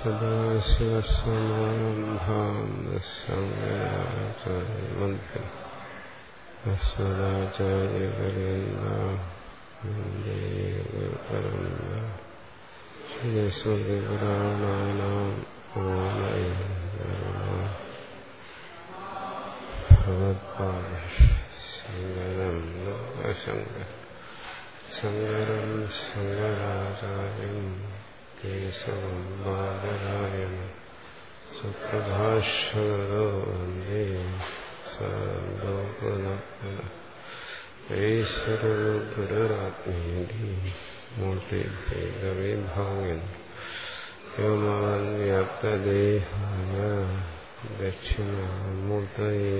സദാശിവസമാരംഭാം ശ്രീസ്മൃതിപുരാണാനാം ഭഗവത്പാദശങ്കരം ശങ്കര ശങ്കരം ശങ്കരാചാര്യം കേശവം ബാദരായണ സുപ്രഭാഷകരോ വന്ദേ സലോകനപ്പന ഈശ്വരോ ഗുരുരാത്മേതി മൂർത്തിഭേദവേ ഭാവൻ വ്യോമാൻ വ്യാപ്തദേഹായ ദക്ഷിണാമൂർത്തയേ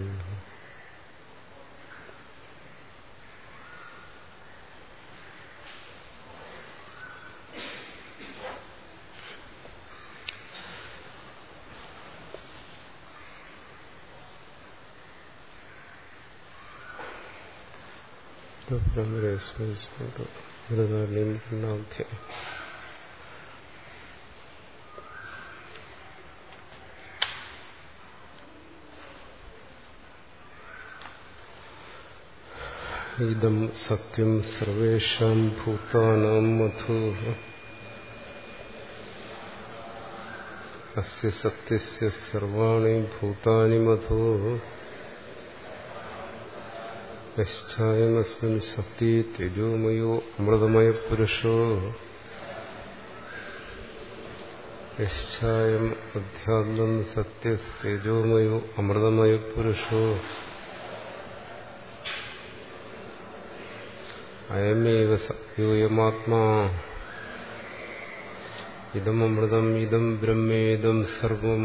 ബ്രഹ്മരെ സ്മരിച്ചുകൊണ്ട് ഗുരുനാളിയും രണ്ടാമധ്യായം ഇതം സത്യം സർവേഷാം ഭൂതാനാം മധു അസ്യ സത്യസ്യ സർവാണി ഭൂതാനി മധു യശ്ചായമസ്മിൻ സത്യ തേജോമയോ അമൃതമയ പുരുഷോ യശ്ചായം അധ്യാത്മം സത്യ തേജോമയോ അമൃതമയ പുരുഷോ അയമേവ സത്യോയമാത്മാ ഇതമൃതം ഇതം ബ്രഹ്മേദം സർവം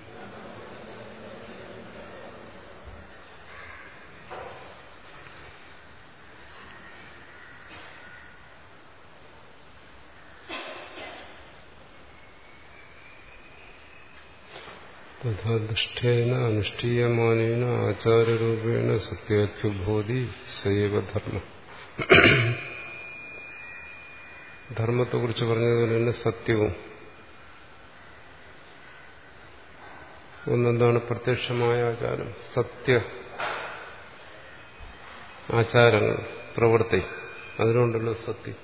തഥാ ദുഷ്ടേന അനുഷ്ഠീയമാനേന ആചാരൂപേണ സത്യാഖ്യബോധി സൈവ ധർമ്മ ധർമ്മത്തെക്കുറിച്ച് പറഞ്ഞതുപോലെ തന്നെ സത്യവും ഒന്നെന്താണ് പ്രത്യക്ഷമായ ആചാരം സത്യ ആചാരങ്ങൾ പ്രവൃത്തി അതിനുണ്ടല്ലോ സത്യം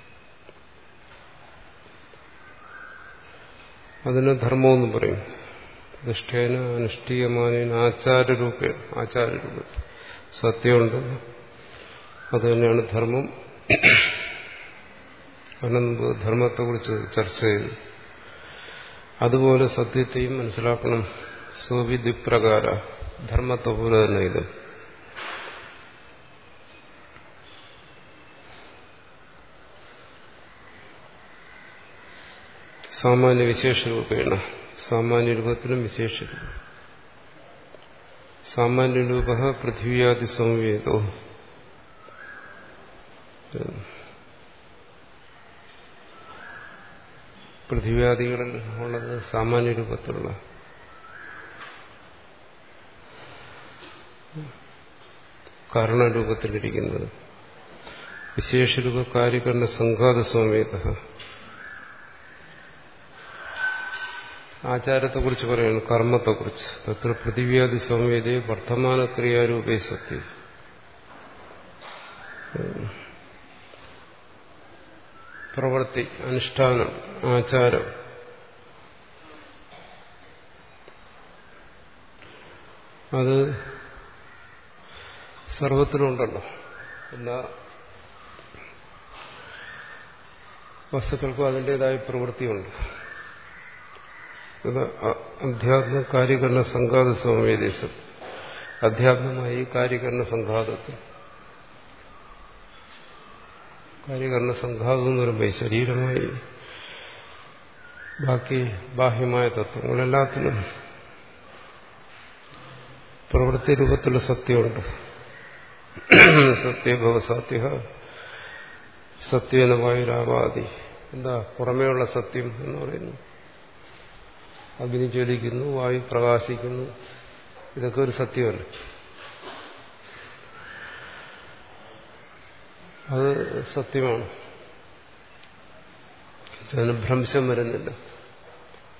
അതിന് ധർമ്മമെന്ന് പറയും നിഷ്ഠേന അനുഷ്ഠീയമാനേന ആചാരരൂപേണ ആചാരരൂപത്തിൽ സത്യമുണ്ട് അത് തന്നെയാണ് ധർമ്മം അനന്ത് ധർമ്മത്തെക്കുറിച്ച് ചർച്ച ചെയ്തു അതുപോലെ സത്യത്തെയും മനസ്സിലാക്കണം സ്വവിധിപ്രകാര ധർമ്മത്തെ പോലെ തന്നെ ഇത് സാമാന്യ വിശേഷ രൂപേണ സാമാന്യ രൂപത്തിലും വിശേഷ രൂപം സാമാന്യ രൂപ പൃഥ്വിയാദി സംവേദോ പൃഥ്വിയാദികളിൽ ഉള്ളത് സാമാന്യ രൂപത്തിലുള്ള കാരണരൂപത്തിലിരിക്കുന്നത് വിശേഷരൂപ കാര്യകരണ സംഘാത സംവേദ ആചാരത്തെക്കുറിച്ച് പറയുന്നു കർമ്മത്തെക്കുറിച്ച് തത്ര പൃഥിവ്യാദി സംവേദേ വർത്തമാന ക്രിയാരൂപേ സത്യം പ്രവൃത്തി അനുഷ്ഠാനം ആചാരം അത് സർവത്തിലുണ്ടല്ലോ എല്ലാ വസ്തുക്കൾക്കും അതിൻ്റെതായ പ്രവൃത്തിയുണ്ട് അധ്യാത്മ കാര്യകരണ സംഘാത സമവേദേശം അധ്യാത്മമായി കാര്യകരണ സംഘാതത്തിൽ കാര്യകരണ സംഘാതം എന്ന് പറയുമ്പോൾ ശരീരമായി ബാക്കി ബാഹ്യമായ തത്വങ്ങളെല്ലാത്തിനും പ്രവൃത്തി രൂപത്തിലുള്ള സത്യമുണ്ട് സത്യഭവസത്യ സത്യേന വായുരാവാദി എന്താ പുറമേയുള്ള സത്യം എന്ന് പറയുന്നു അഗ്നി ജ്വലിക്കുന്നു വായു പ്രകാശിക്കുന്നു ഇതൊക്കെ ഒരു സത്യമല്ല അത് സത്യമാണ് അതിന് ഭ്രംശം വരുന്നില്ല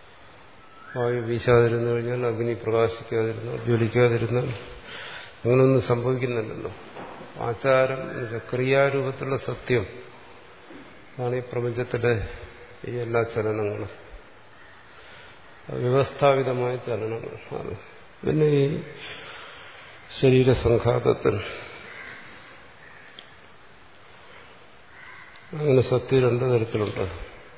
വായു വീശാതിരുന്നു കഴിഞ്ഞാൽ അഗ്നി പ്രകാശിക്കാതിരുന്നാൽ ജ്വലിക്കാതിരുന്നാൽ അങ്ങനെയൊന്നും സംഭവിക്കുന്നില്ലല്ലോ ആചാരം എന്നുവെച്ചാൽ ക്രിയാരൂപത്തിലുള്ള സത്യം ആണ് ഈ പ്രപഞ്ചത്തിലെ ഈ എല്ലാ ചലനങ്ങളും വ്യവസ്ഥാപിതമായ ചലനങ്ങൾ ആണ് പിന്നെ ഈ ശരീരസംഘാതത്തിൽ അങ്ങനെ സത്യം രണ്ട് തരത്തിലുണ്ട്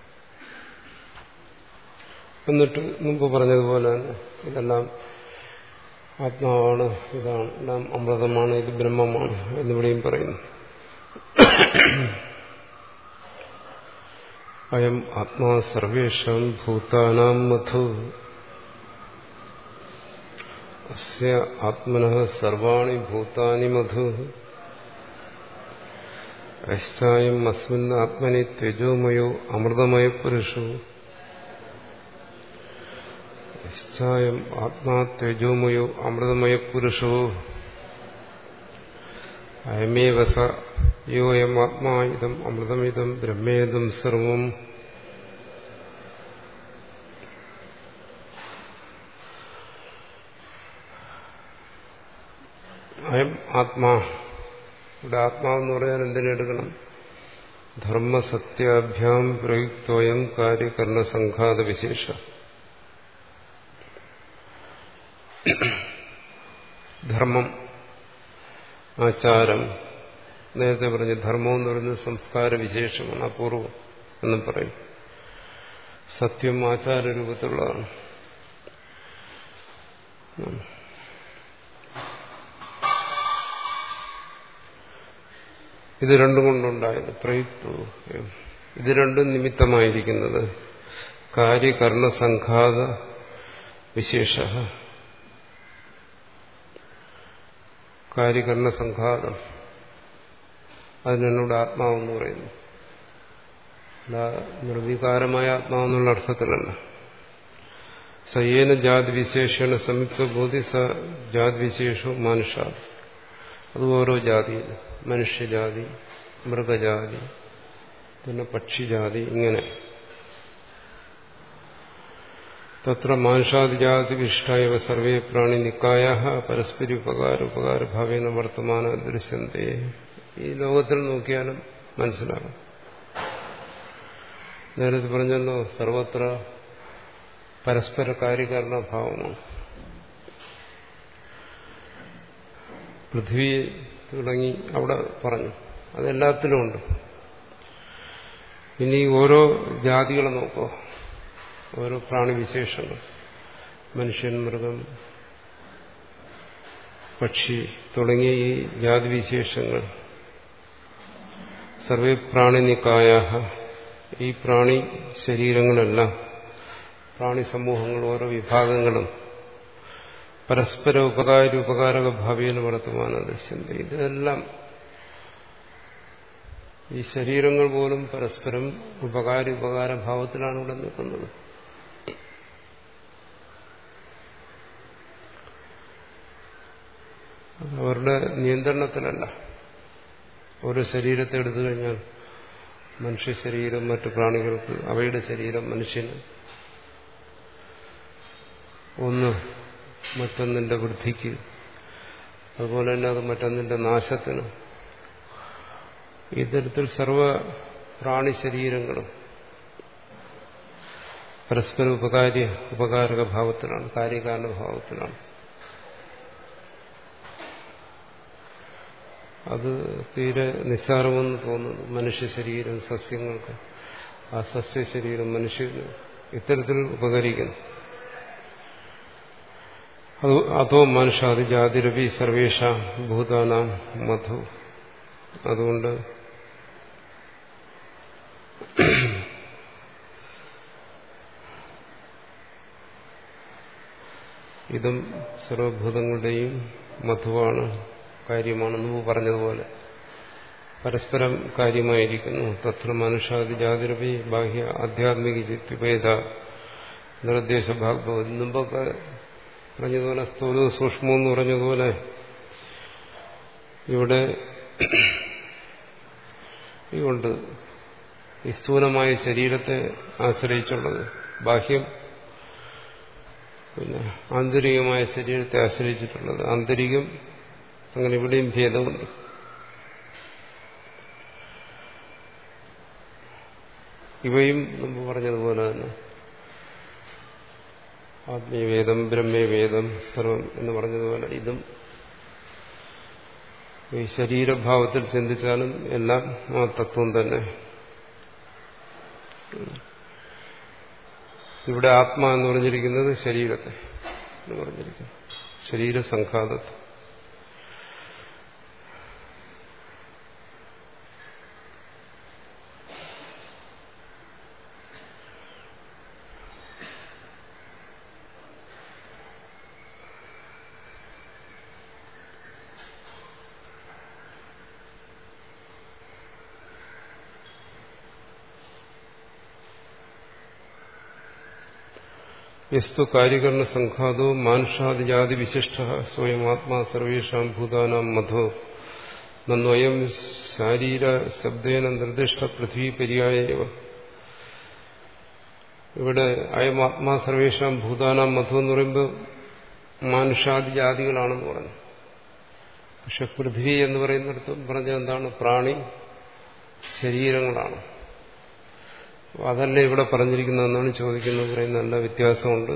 എന്നിട്ട് മുമ്പ് പറഞ്ഞതുപോലെ തന്നെ ഇതെല്ലാം ആത്മാവാണ് ഇതാണ് എല്ലാം അമൃതമാണ് ഇത് ബ്രഹ്മമാണ് എന്നിവിടെയും പറയുന്നു അയം ആത്മാ സർവേഷാം ഭൂതാനാം മധു അസ്യ ആത്മന സർവാണി ഭൂതാനി മധു യശ്ചായം അസ്മിൻ ആത്മനി ത്യജോമയോ അമൃതമയ പുരുഷോ യശ്ചായം ആത്മാ ത്യജോമയോ അമൃതമയ പുരുഷോ അയമേവ സ യോയം ആത്മാ ഇതം അമൃതമിതം ബ്രഹ്മേദം സർവം അയം ആത്മാ ഇവിടെ ആത്മാവെന്ന് പറയാൻ എന്തിനെടുക്കണം ധർമ്മസത്യാഭ്യാം പ്രയുക്തോയം കാര്യകരണസംഘാത വിശേഷ ധർമ്മം ആചാരം നേരത്തെ പറഞ്ഞ ധർമ്മം എന്ന് പറയുന്നത് സംസ്കാര വിശേഷമാണ് അപൂർവം എന്നും പറയും സത്യം ആചാര രൂപത്തിലുള്ളതാണ് ഇത് രണ്ടും കൊണ്ടുണ്ടായത് പ്രയുക്തു ഇത് രണ്ടും നിമിത്തമായിരിക്കുന്നത് കാര്യകർണസംഘാത വിശേഷ കാര്യകർണസംഘാതം അതിനോട് ആത്മാവെന്ന് പറയുന്നു അല്ല നിർവികാരമായ ആത്മാവെന്നുള്ള അർത്ഥത്തിലല്ല സയേന ജാതിവിശേഷണ സംയുക്ത ബോധി സ ജാതിവിശേഷവും മനുഷ്യാദ് അത് ഓരോ ജാതിയിൽ മനുഷ്യജാതി മൃഗജാതി പിന്നെ പക്ഷിജാതി ഇങ്ങനെ തത്ര മാനുഷാദിജാതി വിഷ്ടായവ സർവേ പ്രാണി നിക്കായ പരസ്പരി ഉപകാര ഉപകാരഭാവേന വർത്തമാന ദൃശ്യന്തേ ഈ ലോകത്തിൽ നോക്കിയാലും മനസ്സിലാകും നേരത്തെ പറഞ്ഞല്ലോ സർവത്ര പരസ്പര കാര്യകാരണഭാവമാണ് പൃഥ്വി തുടങ്ങി അവിടെ പറഞ്ഞു അതെല്ലാത്തിലും ഉണ്ട് ഇനി ഓരോ ജാതികളെ നോക്കോ ഓരോ പ്രാണിവിശേഷങ്ങൾ മനുഷ്യൻ മൃഗം പക്ഷി തുടങ്ങിയ ഈ ജാതിവിശേഷങ്ങൾ സർവേ പ്രാണിനിക്കായ ഈ പ്രാണി ശരീരങ്ങളെല്ലാം പ്രാണി സമൂഹങ്ങൾ ഓരോ വിഭാഗങ്ങളും പരസ്പര ഉപകാര ഉപകാരക ഭാവിയിൽ വർത്തമാന ദൃശ്യന്ത ഇതെല്ലാം ഈ ശരീരങ്ങൾ പോലും പരസ്പരം ഉപകാര ഉപകാര ഭാവത്തിലാണ് ഇവിടെ നിൽക്കുന്നത് അവരുടെ നിയന്ത്രണത്തിലല്ല ഓരോ ശരീരത്തെ എടുത്തു കഴിഞ്ഞാൽ മനുഷ്യ ശരീരം മറ്റു പ്രാണികൾക്ക് അവയുടെ ശരീരം മനുഷ്യന് ഒന്ന് മറ്റൊന്നിന്റെ വൃദ്ധിക്ക് അതുപോലെ തന്നെ അത് മറ്റൊന്നിന്റെ നാശത്തിന് ഇത്തരത്തിൽ സർവ പ്രാണി ശരീരങ്ങളും പരസ്പര ഉപകാര്യ ഉപകാരക ഭാവത്തിലാണ് കാര്യകാരണ ഭാവത്തിലാണ് അത് തീരെ നിസ്സാരമെന്ന് തോന്നുന്നു മനുഷ്യ ശരീരം സസ്യങ്ങൾക്ക് ആ സസ്യ ശരീരം മനുഷ്യന് ഇത്തരത്തിൽ ഉപകരിക്കുന്നു അത് അതോ മനുഷ്യാദി ജാതിരവി സർവേഷ ഭൂതാനാം മധു അതുകൊണ്ട് ഇതും സർവഭൂതങ്ങളുടെയും മധുവാണ് കാര്യമാണ് മുമ്പ് പറഞ്ഞതുപോലെ പരസ്പരം കാര്യമായിരിക്കുന്നു തത്ര മനുഷ്യാദി ജാതിരവി ബാഹ്യ ആധ്യാത്മിക ചിത്യുപേത നിർദ്ദേശ ഭാഗവത് മുമ്പൊക്കെ പറഞ്ഞതുപോലെ സ്ഥൂല സൂക്ഷ്മം എന്ന് പറഞ്ഞതുപോലെ ഇവിടെ ഇതുകൊണ്ട് ഈ സ്ഥൂലമായ ശരീരത്തെ ആശ്രയിച്ചുള്ളത് ബാഹ്യം പിന്നെ ആന്തരികമായ ശരീരത്തെ ആശ്രയിച്ചിട്ടുള്ളത് ആന്തരികം അങ്ങനെ ഇവിടെയും ഭേദമുണ്ട് ഇവയും മുമ്പ് പറഞ്ഞതുപോലെ തന്നെ ആത്മീയവേദം ബ്രഹ്മവേദം സർവം എന്ന് പറഞ്ഞതുപോലെ ഇതും ഈ ശരീരഭാവത്തിൽ ചിന്തിച്ചാലും എല്ലാം ആ തത്വം തന്നെ ഇവിടെ ആത്മാ എന്ന് പറഞ്ഞിരിക്കുന്നത് ശരീരത്തെ എന്ന് പറഞ്ഞിരിക്കുന്നു ശരീരസംഘാതത്തെ യസ്തു കാര്യകരണ സംഘാതോ മാനുഷാദിജാതി വിശിഷ്ട സ്വയം ആത്മാ സർവേഷാം ഭൂതാനാം മധോ നന്വയം ശാരീര ശബ്ദേന നിർദ്ദിഷ്ട പൃഥ്വി പര്യായവ ഇവിടെ അയം ആത്മാ സർവേഷാം ഭൂതാനാം മധു എന്ന് പറയുമ്പോൾ മാനുഷാദി ജാതികളാണെന്ന് പറഞ്ഞു പക്ഷെ പൃഥ്വി എന്ന് പറയുന്നിടത്ത് പറഞ്ഞത് എന്താണ് പ്രാണി ശരീരങ്ങളാണ് അതല്ല ഇവിടെ പറഞ്ഞിരിക്കുന്നതെന്നാണ് ചോദിക്കുന്നത് പറയുന്ന നല്ല വ്യത്യാസമുണ്ട്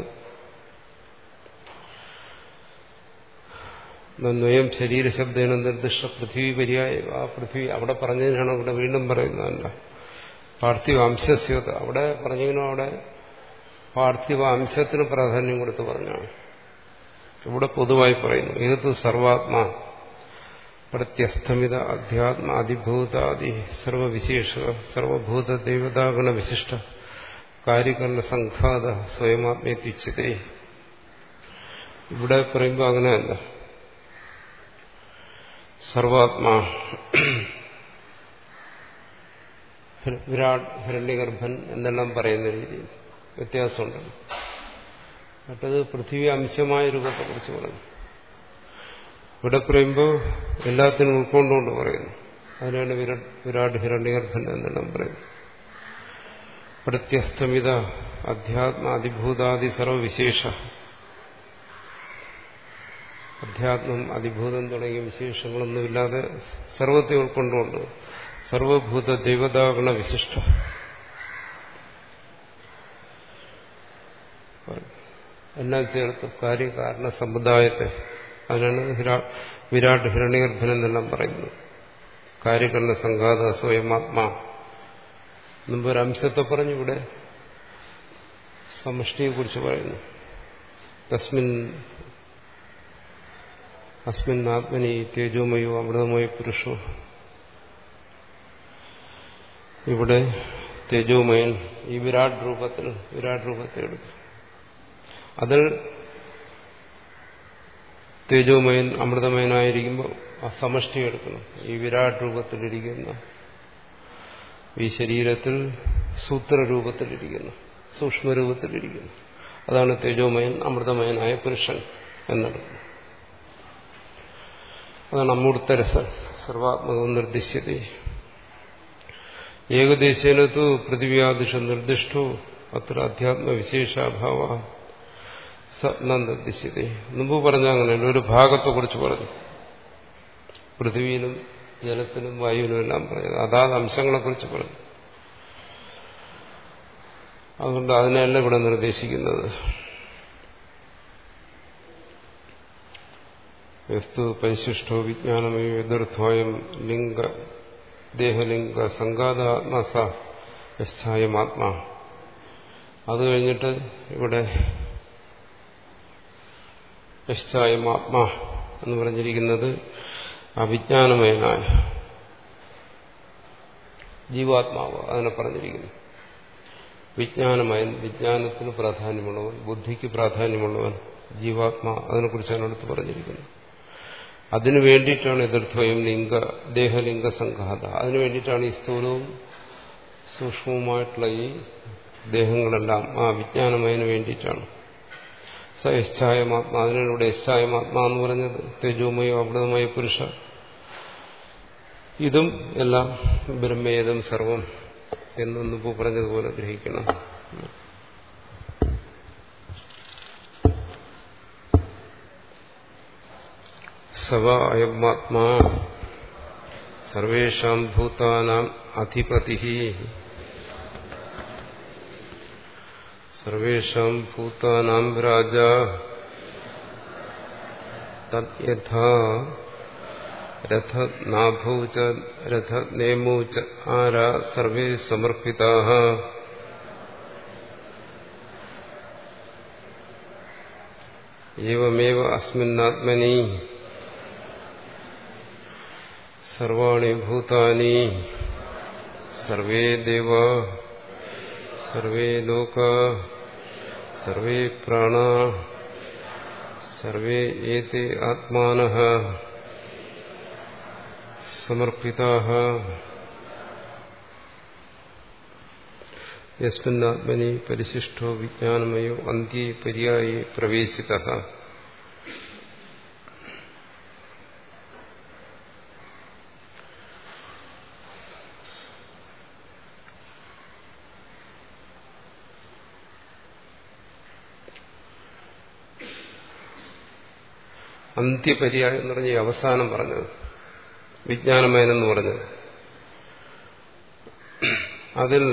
നന്വയം ശരീരശബ്ദേന നിർദ്ദിഷ്ട പൃഥ്വി പര്യായ ആ പൃഥ്വി അവിടെ പറഞ്ഞതിനാണ് ഇവിടെ വീണ്ടും പറയുന്നതല്ല പാർത്ഥിവ അംശസ്യത അവിടെ പറഞ്ഞതിനും അവിടെ പാർത്ഥിവ അംശത്തിന് പ്രാധാന്യം കൊടുത്ത് പറഞ്ഞാണ് ഇവിടെ പൊതുവായി പറയുന്നു ഏത് സർവാത്മാ പ്രത്യസ്തമിത അധ്യാത്മ അതിഭൂതാദി സർവവിശേഷ സർവഭൂത ദേവതാഗണ വിശിഷ്ട കാര്യകരണ സംഘാത സ്വയമാത്മേത്യുച്ചതേ ഇവിടെ പറയുമ്പോൾ അങ്ങനെയല്ല സർവാത്മാ വിരാട് ഹിരണ്യഗർഭൻ എന്നെല്ലാം പറയുന്ന രീതിയിൽ വ്യത്യാസമുണ്ട് മറ്റത് പൃഥ്വി അംശമായ രൂപത്തെക്കുറിച്ച് പറഞ്ഞു ഇവിടെ പറയുമ്പോൾ എല്ലാത്തിനും ഉൾക്കൊണ്ടുകൊണ്ട് പറയുന്നു അതിനാണ് വിരാട് വിരാട് ഹിരണ്യഗർഭൻ എന്നെല്ലാം പറയുന്നു പ്രത്യസ്തമിത അധ്യാത്മ അതിഭൂതാദി സർവവിശേഷ അധ്യാത്മം അതിഭൂതം തുടങ്ങിയ വിശേഷങ്ങളൊന്നുമില്ലാതെ സർവത്തെ ഉൾക്കൊണ്ടുകൊണ്ട് സർവഭൂത ദേവതാഗണ വിശിഷ്ട എല്ലാം ചേർത്ത് കാര്യകാരണ സമുദായത്തെ അതിനാണ് വിരാട് ഹിരണ്യഗർഭൻ എന്നെല്ലാം പറയുന്നത് കാര്യകരണ സംഘാത സ്വയമാത്മാ മുമ്പ് ഒരു അംശത്തെ പറഞ്ഞു ഇവിടെ സമഷ്ടിയെ കുറിച്ച് പറയുന്നു തസ്മിൻ അസ്മിൻ ആത്മനി തേജോമയോ അമൃതമയോ പുരുഷോ ഇവിടെ തേജോമയൻ ഈ വിരാട് രൂപത്തിൽ വിരാട് രൂപത്തെ എടുക്കും അതിൽ തേജോമയൻ അമൃതമയനായിരിക്കുമ്പോൾ ആ സമഷ്ടി എടുക്കണം ഈ വിരാട് രൂപത്തിലിരിക്കുന്ന ഈ ശരീരത്തിൽ സൂത്രരൂപത്തിലിരിക്കുന്നു സൂക്ഷ്മരൂപത്തിലിരിക്കുന്നു അതാണ് തേജോമയൻ അമൃതമയനായ പുരുഷൻ എന്നെടുക്കുന്നത് അതാണ് അമൂർത്തരസൻ സർവാത്മകം നിർദ്ദിശ്യത ഏകദേശേനത്തു പൃഥിവ്യാദിഷ നിർദ്ദിഷ്ടോ അത്ര അധ്യാത്മവിശേഷാഭാവ നിർദ്ദിശ്യത മുമ്പ് പറഞ്ഞ അങ്ങനെയല്ല ഒരു ഭാഗത്തെക്കുറിച്ച് പറഞ്ഞു പൃഥ്വിയിലും ജലത്തിലും വായുവിലും എല്ലാം പറഞ്ഞത് അതാത് അംശങ്ങളെക്കുറിച്ച് പറഞ്ഞു അതുകൊണ്ട് അതിനെയല്ല ഇവിടെ നിർദ്ദേശിക്കുന്നത് യസ്തു പരിശിഷ്ടോ വിജ്ഞാനമേ എതിർദ്വയം ലിംഗ ദേഹലിംഗ സംഘാതാത്മസ യസ്ഥായമാത്മാ അത് കഴിഞ്ഞിട്ട് ഇവിടെ യസ്ഥായമാത്മാ എന്ന് പറഞ്ഞിരിക്കുന്നത് അവിജ്ഞാനമയനായ ജീവാത്മാവ് അതിനെ പറഞ്ഞിരിക്കുന്നു വിജ്ഞാനമയൻ വിജ്ഞാനത്തിന് പ്രാധാന്യമുള്ളവൻ ബുദ്ധിക്ക് പ്രാധാന്യമുള്ളവൻ ജീവാത്മാ അതിനെക്കുറിച്ചാണ് അടുത്ത് പറഞ്ഞിരിക്കുന്നത് അതിനു വേണ്ടിയിട്ടാണ് എതിർദ്വയം ലിംഗ ദേഹലിംഗ സംഘാത അതിനു വേണ്ടിയിട്ടാണ് ഈ സ്ഥൂലവും സൂക്ഷ്മവുമായിട്ടുള്ള ഈ ദേഹങ്ങളെല്ലാം ആ വിജ്ഞാനമയന് വേണ്ടിയിട്ടാണ് സ യശ്ചായമാത്മാ അതിനൂടെ യശ്ചായമാത്മാ എന്ന് പറഞ്ഞത് തേജോമയോ അമൃതമയ പുരുഷ ഇതും എല്ലാം ബ്രഹ്മേദം സർവം എന്നൊന്നിപ്പോ പറഞ്ഞതുപോലെ ഗ്രഹിക്കണം സവ അയമാത്മാ സർവേഷാം ഭൂതാനാം അധിപതി സർവേഷാം ഭൂതാനാം രാജ തദ്യഥാ രഥനാഭൗ ച രഥനേമൗ ച ആരാ സർവേ സമർപ്പിതാ ഏവമേവ അസ്മിന്നാത്മനി സർവാണി ഭൂതാനി സർവേ ദേവ സർവേ ലോക സർവേ പ്രാണ സർവേ ഏതേ ആത്മാനഃ സമർപ്പിതാഃ യസ്മിന്നാത്മനി പരിശിഷ്ടോ വിജ്ഞാനമയോ അന്ത്യേ പര്യായേ പ്രവേശിതഃ അന്ത്യപര്യായം എന്ന് പറഞ്ഞ ഈ അവസാനം പറഞ്ഞത് വിജ്ഞാനമയനെന്ന് പറഞ്ഞത് അതിൽ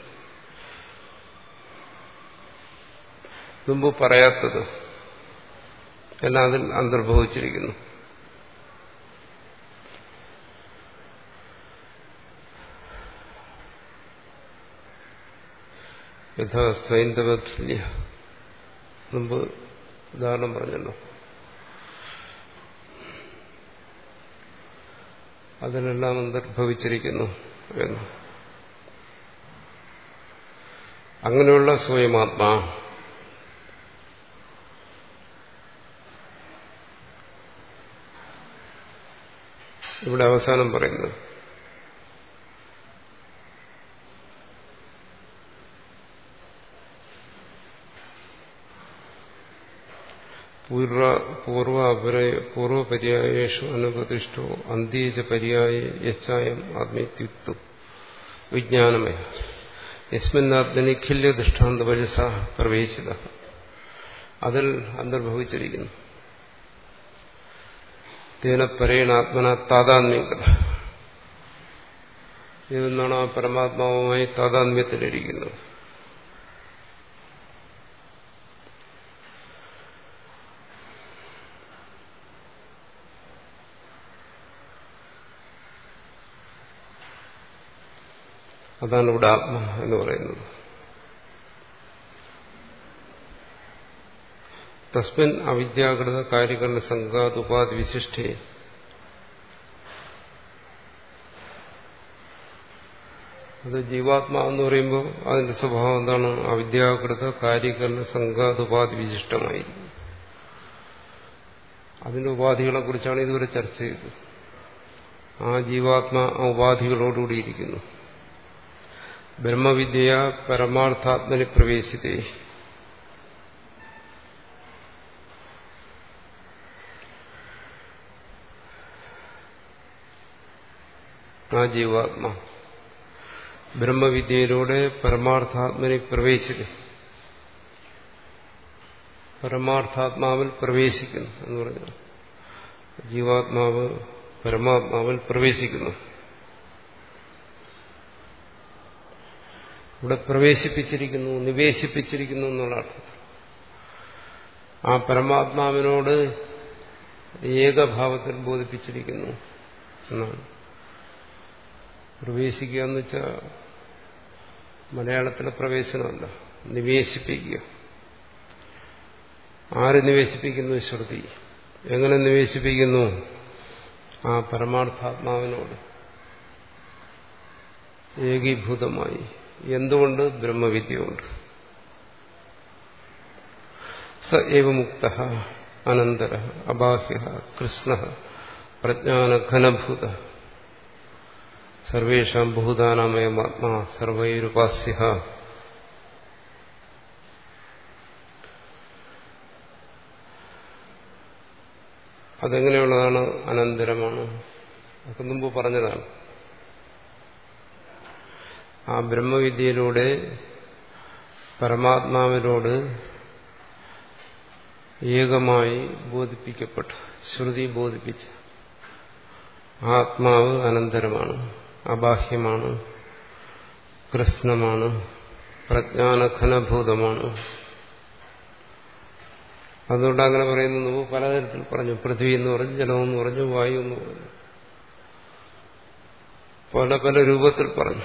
മുമ്പ് പറയാത്തത് എല്ലാം അതിൽ അന്തർഭവിച്ചിരിക്കുന്നു യഥാ സൈന്ധവതുല്യ മുമ്പ് ഉദാഹരണം പറഞ്ഞല്ലോ അതിനെല്ലാം അന്തർഭവിച്ചിരിക്കുന്നു എന്ന് അങ്ങനെയുള്ള സ്വയമാത്മാ ഇവിടെ അവസാനം പറയുന്നത് പൂർവ പൂർവ പൂർവപര്യായേഷു അനുപതിഷ്ഠോ അന്ത്യജ പര്യായ യച്ചായം ആത്മീത്യുക്തു വിജ്ഞാനമയ യസ്മിന്നാത്മനി ഖില്യ ദൃഷ്ടാന്ത വജസ പ്രവേശിത അതിൽ അന്തർഭവിച്ചിരിക്കുന്നു തേന പരേണാത്മന താതാത്മ്യകത ഇതെന്നാണ് ആ പരമാത്മാവുമായി താതാത്മ്യത്തിലിരിക്കുന്നത് അതാണ് ഇവിടെ ആത്മ എന്ന് പറയുന്നത് തസ്മിൻ അവിദ്യാകൃത കാര്യകരണ സംഘാത് ഉപാധി വിശിഷ്ടേ അത് ജീവാത്മാ എന്ന് പറയുമ്പോൾ അതിന്റെ സ്വഭാവം എന്താണ് അവിദ്യാകൃത കാര്യകരണ സംഘാത് ഉപാധി വിശിഷ്ടമായിരിക്കും അതിന്റെ ഉപാധികളെ കുറിച്ചാണ് ഇതുവരെ ചർച്ച ചെയ്തത് ആ ജീവാത്മാ ആ ഉപാധികളോടുകൂടി ഇരിക്കുന്നു ബ്രഹ്മവിദ്യ പരമാർത്ഥാത്മനി പ്രവേശിതേ ആ ജീവാത്മാ ബ്രഹ്മവിദ്യയിലൂടെ പരമാർത്ഥാത്മനി പ്രവേശിക്കും പരമാർത്ഥാത്മാവിൽ പ്രവേശിക്കുന്നു എന്ന് പറഞ്ഞു ജീവാത്മാവ് പരമാത്മാവിൽ പ്രവേശിക്കുന്നു ഇവിടെ പ്രവേശിപ്പിച്ചിരിക്കുന്നു നിവേശിപ്പിച്ചിരിക്കുന്നു എന്നുള്ള അർത്ഥം ആ പരമാത്മാവിനോട് ഏകഭാവത്തിൽ ബോധിപ്പിച്ചിരിക്കുന്നു എന്നാണ് പ്രവേശിക്കുക എന്ന് വെച്ചാൽ മലയാളത്തിലെ പ്രവേശനമല്ല നിവേശിപ്പിക്കുക ആര് നിവേശിപ്പിക്കുന്നു ശ്രുതി എങ്ങനെ നിവേശിപ്പിക്കുന്നു ആ പരമാർത്ഥാത്മാവിനോട് ഏകീഭൂതമായി എന്തുകൊണ്ട് ബ്രഹ്മവിദ്യ കൊണ്ട് സ ഏവ മുക്ത അനന്തര അബാഹ്യ കൃഷ്ണ പ്രജ്ഞാനഘനഭൂത സർവേഷാം ഭൂതാനാമയമാത്മാ സർവൈരുപാസ്യ അതെങ്ങനെയുള്ളതാണ് അനന്തരമാണ് അതൊക്കെ മുമ്പ് പറഞ്ഞതാണ് ആ ബ്രഹ്മവിദ്യയിലൂടെ പരമാത്മാവിനോട് ഏകമായി ബോധിപ്പിക്കപ്പെട്ടു ശ്രുതി ബോധിപ്പിച്ച ആത്മാവ് അനന്തരമാണ് അബാഹ്യമാണ് കൃഷ്ണമാണ് പ്രജ്ഞാനഘനഭൂതമാണ് അതുകൊണ്ട് അങ്ങനെ പറയുന്നു നമുക്ക് പലതരത്തിൽ പറഞ്ഞു പൃഥ്വി എന്ന് പറഞ്ഞു ജലമെന്ന് പറഞ്ഞു വായു എന്ന് പറഞ്ഞു പല പല രൂപത്തിൽ പറഞ്ഞു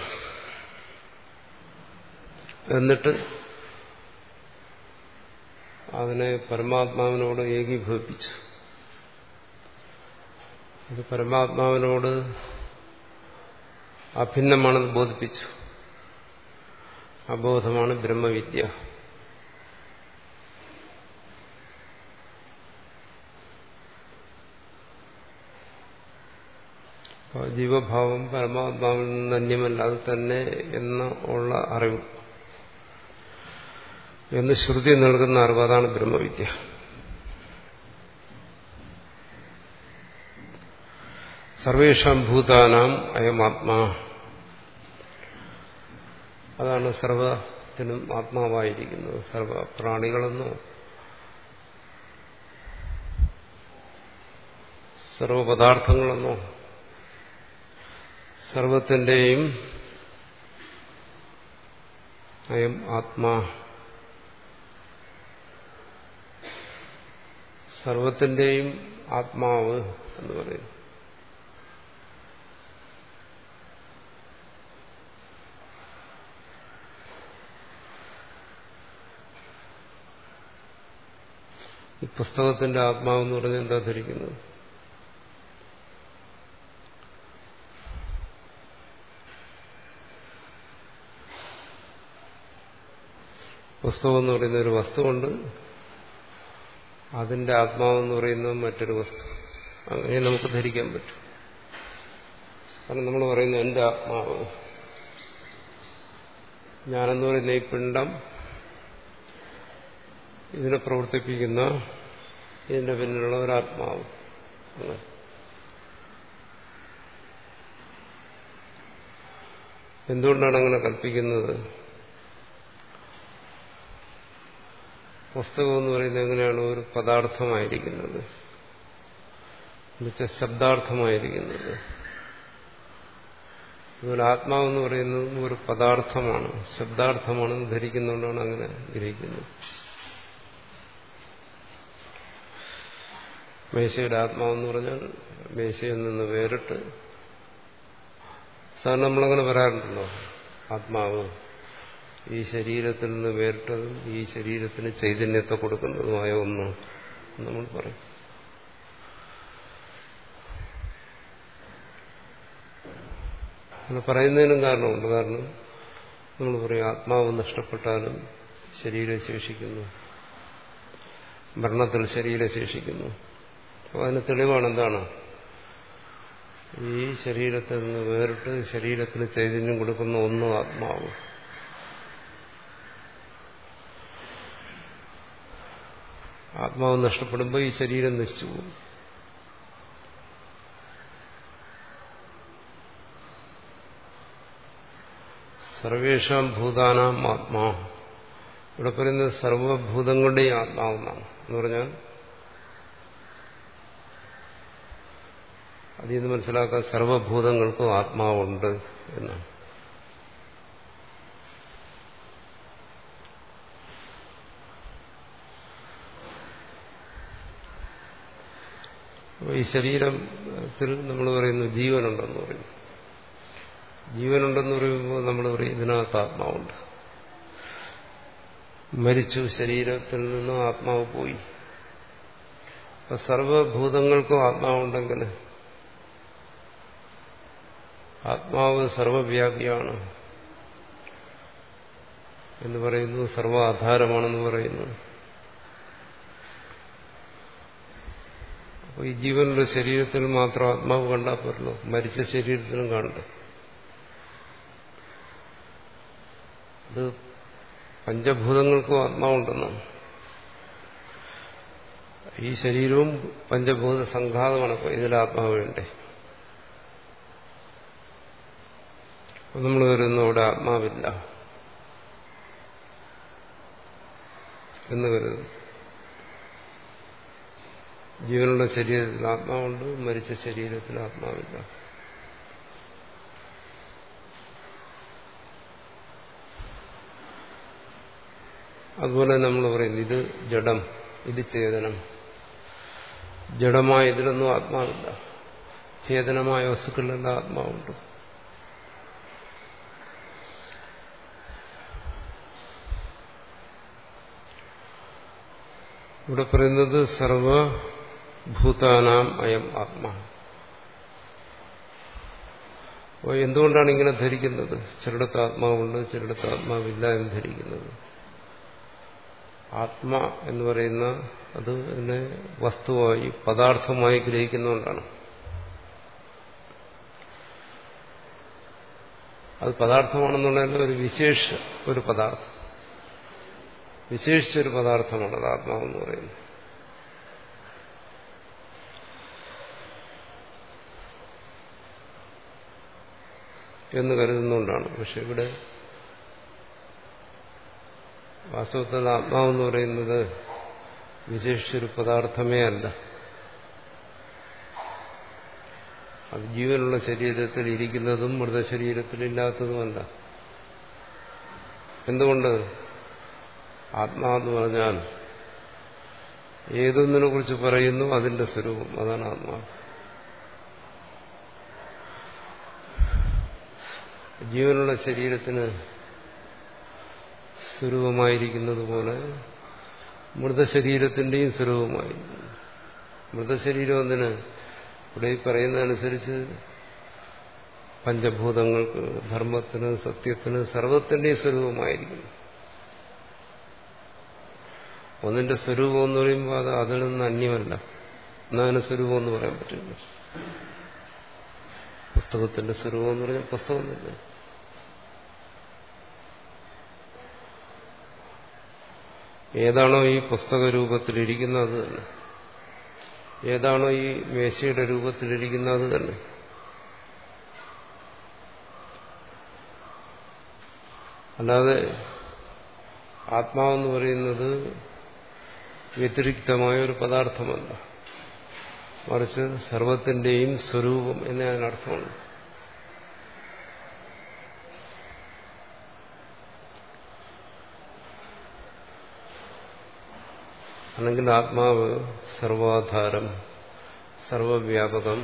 എന്നിട്ട് അതിനെ പരമാത്മാവിനോട് ഏകീഭവിപ്പിച്ചു ഇത് പരമാത്മാവിനോട് അഭിന്നമാണെന്ന് ബോധിപ്പിച്ചു അബോധമാണ് ബ്രഹ്മവിദ്യ ജീവഭാവം പരമാത്മാവിൽ നിന്ന് അന്യമല്ല അത് തന്നെ എന്ന ഉള്ള അറിവ് എന്ന് ശ്രുതി നൽകുന്ന അറിവ് അതാണ് ബ്രഹ്മവിദ്യ സർവേഷാം ഭൂതാനാം അയമാത്മാ അതാണ് സർവത്തിനും ആത്മാവായിരിക്കുന്നത് സർവ പ്രാണികളെന്നോ സർവപദാർത്ഥങ്ങളെന്നോ സർവത്തിൻ്റെയും അയം ആത്മാ സർവത്തിൻ്റെയും ആത്മാവ് എന്ന് പറയുന്നു ഈ പുസ്തകത്തിന്റെ ആത്മാവെന്ന് പറഞ്ഞാൽ എന്താ ധരിക്കുന്നത് പുസ്തകം എന്ന് പറയുന്ന ഒരു വസ്തുവുണ്ട് അതിന്റെ ആത്മാവെന്ന് പറയുന്നത് മറ്റൊരു വസ്തു അങ്ങനെ നമുക്ക് ധരിക്കാൻ പറ്റും കാരണം നമ്മൾ പറയുന്നു എന്റെ ആത്മാവ് ഞാനെന്ന് പറയുന്ന ഈ പിണ്ടം ഇതിനെ പ്രവർത്തിപ്പിക്കുന്ന ഇതിന്റെ പിന്നിലുള്ള ഒരാത്മാവ് എന്തുകൊണ്ടാണ് അങ്ങനെ കൽപ്പിക്കുന്നത് പുസ്തകം എന്ന് പറയുന്നത് എങ്ങനെയാണ് ഒരു പദാർത്ഥമായിരിക്കുന്നത് എന്നുവെച്ചാൽ ശബ്ദാർത്ഥമായിരിക്കുന്നത് അതുപോലെ ആത്മാവെന്ന് പറയുന്നത് ഒരു പദാർത്ഥമാണ് ശബ്ദാർത്ഥമാണെന്ന് ധരിക്കുന്നതുകൊണ്ടാണ് അങ്ങനെ ഗ്രഹിക്കുന്നത് മേശയുടെ ആത്മാവെന്ന് പറഞ്ഞാൽ മേശയിൽ നിന്ന് വേറിട്ട് സാധാരണ നമ്മളങ്ങനെ പറയാറുണ്ടല്ലോ ആത്മാവ് ഈ ശരീരത്തിൽ നിന്ന് വേറിട്ടതും ഈ ശരീരത്തിന് ചൈതന്യത്തെ കൊടുക്കുന്നതുമായ ഒന്ന് നമ്മൾ പറയും അങ്ങനെ പറയുന്നതിനും കാരണമുണ്ട് കാരണം നമ്മൾ പറയും ആത്മാവ് നഷ്ടപ്പെട്ടാലും ശരീരം ശേഷിക്കുന്നു മരണത്തിൽ ശരീരം ശേഷിക്കുന്നു അപ്പോൾ അതിന് തെളിവാണ് എന്താണ് ഈ ശരീരത്തിൽ നിന്ന് വേറിട്ട് ശരീരത്തിന് ചൈതന്യം കൊടുക്കുന്ന ഒന്നും ആത്മാവ് ആത്മാവ് നഷ്ടപ്പെടുമ്പോൾ ഈ ശരീരം നശിച്ചു പോകും സർവേഷാം ഭൂതാനാം ആത്മാ ഇവിടെ പറയുന്നത് സർവഭൂതങ്ങളുടെയും ആത്മാവെന്നാണ് എന്ന് പറഞ്ഞാൽ അതിൽ നിന്ന് മനസ്സിലാക്കാൻ സർവഭൂതങ്ങൾക്കും ആത്മാവുണ്ട് എന്നാണ് ഈ ശരീരത്തിൽ നമ്മൾ പറയുന്നു ജീവനുണ്ടെന്ന് പറയുന്നു ജീവനുണ്ടെന്ന് പറയുമ്പോൾ നമ്മൾ പറയും ഇതിനകത്ത് ആത്മാവുണ്ട് മരിച്ചു ശരീരത്തിൽ നിന്നും ആത്മാവ് പോയി അപ്പൊ സർവഭൂതങ്ങൾക്കും ആത്മാവുണ്ടെങ്കിൽ ആത്മാവ് സർവവ്യാപിയാണ് എന്ന് പറയുന്നു സർവാധാരമാണെന്ന് പറയുന്നു അപ്പോൾ ഈ ജീവനുള്ള ശരീരത്തിൽ മാത്രം ആത്മാവ് കണ്ടാൽ പോരല്ലോ മരിച്ച ശരീരത്തിലും കാണണ്ടേ അത് പഞ്ചഭൂതങ്ങൾക്കും ആത്മാവുണ്ടെന്നാണ് ഈ ശരീരവും പഞ്ചഭൂത സംഘാതമാണ് അപ്പോൾ ഇതിൽ ആത്മാവ് വേണ്ടേ നമ്മൾ വരുന്നു അവിടെ ആത്മാവില്ല എന്ന് കരുതുന്നു ജീവനുള്ള ശരീരത്തിൽ ആത്മാവുണ്ട് മരിച്ച ശരീരത്തിൽ ആത്മാവില്ല അതുപോലെ നമ്മൾ പറയുന്നു ഇത് ജഡം ഇത് ചേതനം ജഡമായ ഇതിലൊന്നും ആത്മാവില്ല ചേതനമായ വസ്തുക്കളിലെല്ലാം ആത്മാവുണ്ട് ഇവിടെ പറയുന്നത് സർവഭൂതാനാം അയം ആത്മാ അപ്പോൾ എന്തുകൊണ്ടാണ് ഇങ്ങനെ ധരിക്കുന്നത് ചിലടത്ത് ആത്മാവുണ്ട് ചിലടത്ത് ആത്മാവില്ല എന്ന് ധരിക്കുന്നത് ആത്മ എന്ന് പറയുന്ന അത് എന്നെ വസ്തുവായി പദാർത്ഥമായി ഗ്രഹിക്കുന്നതുകൊണ്ടാണ് അത് പദാർത്ഥമാണെന്നുള്ളതിന്റെ ഒരു വിശേഷ ഒരു പദാർത്ഥം വിശേഷിച്ചൊരു പദാർത്ഥമാണ് അത് ആത്മാവെന്ന് പറയുന്നത് എന്ന് കരുതുന്നുകൊണ്ടാണ് പക്ഷെ ഇവിടെ വാസ്തവത്തിൽ ആത്മാവെന്ന് പറയുന്നത് വിശേഷിച്ചൊരു പദാർത്ഥമേ അല്ല അത് ജീവനുള്ള ശരീരത്തിൽ ഇരിക്കുന്നതും മൃതശരീരത്തിലില്ലാത്തതുമല്ല എന്തുകൊണ്ട് ആത്മാവെന്ന് പറഞ്ഞാൽ ഏതൊന്നിനെ കുറിച്ച് പറയുന്നു അതിന്റെ സ്വരൂപം അതാണ് ആത്മാവ് ജീവനുള്ള ശരീരത്തിന് സ്വരൂപമായിരിക്കുന്നത് പോലെ മൃതശരീരത്തിന്റെയും സ്വരൂപമായിരിക്കുന്നു മൃതശരീരം എന്തിന് ഇവിടെ ഈ പറയുന്നതനുസരിച്ച് പഞ്ചഭൂതങ്ങൾക്ക് ധർമ്മത്തിന് സത്യത്തിന് സർവത്തിന്റെയും സ്വരൂപമായിരിക്കുന്നു ഒന്നിന്റെ സ്വരൂപം എന്ന് പറയുമ്പോൾ അത് അതിൽ നിന്ന് അന്യമല്ല എന്നാണ് സ്വരൂപം എന്ന് പറയാൻ പറ്റില്ല പുസ്തകത്തിന്റെ സ്വരൂപം എന്ന് പറഞ്ഞാൽ പുസ്തകം തന്നെ ഏതാണോ ഈ പുസ്തക രൂപത്തിലിരിക്കുന്നത് അത് തന്നെ ഏതാണോ ഈ മേശയുടെ രൂപത്തിലിരിക്കുന്നത് അത് തന്നെ അല്ലാതെ ആത്മാവെന്ന് പറയുന്നത് വ്യതിരിക്തമായ ഒരു പദാർത്ഥമല്ല മറിച്ച് സർവത്തിന്റെയും സ്വരൂപം എന്നേ അതിനർത്ഥമുണ്ട് അല്ലെങ്കിൽ ആത്മാവ് സർവാധാരം സർവവ്യാപകം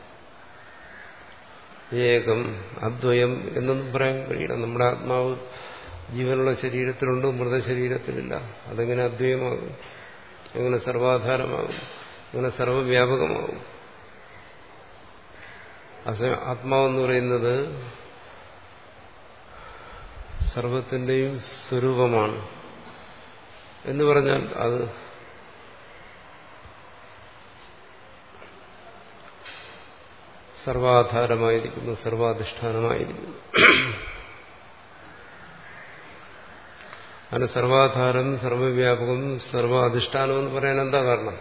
ഏകം അദ്വയം എന്നൊന്നും പറയാൻ കഴിയില്ല നമ്മുടെ ആത്മാവ് ജീവനുള്ള ശരീരത്തിലുണ്ട് മൃതശരീരത്തിലില്ല അതെങ്ങനെ അദ്വയമാകും എങ്ങനെ സർവാധാരമാകും എങ്ങനെ സർവവ്യാപകമാകും ആത്മാവെന്ന് പറയുന്നത് സർവത്തിന്റെയും സ്വരൂപമാണ് എന്ന് പറഞ്ഞാൽ അത് സർവാധാരമായിരിക്കുന്നു സർവാധിഷ്ഠാനമായിരിക്കുന്നു അതിന് സർവാധാരം സർവവ്യാപകം സർവാധിഷ്ഠാനം എന്ന് പറയാൻ എന്താ കാരണം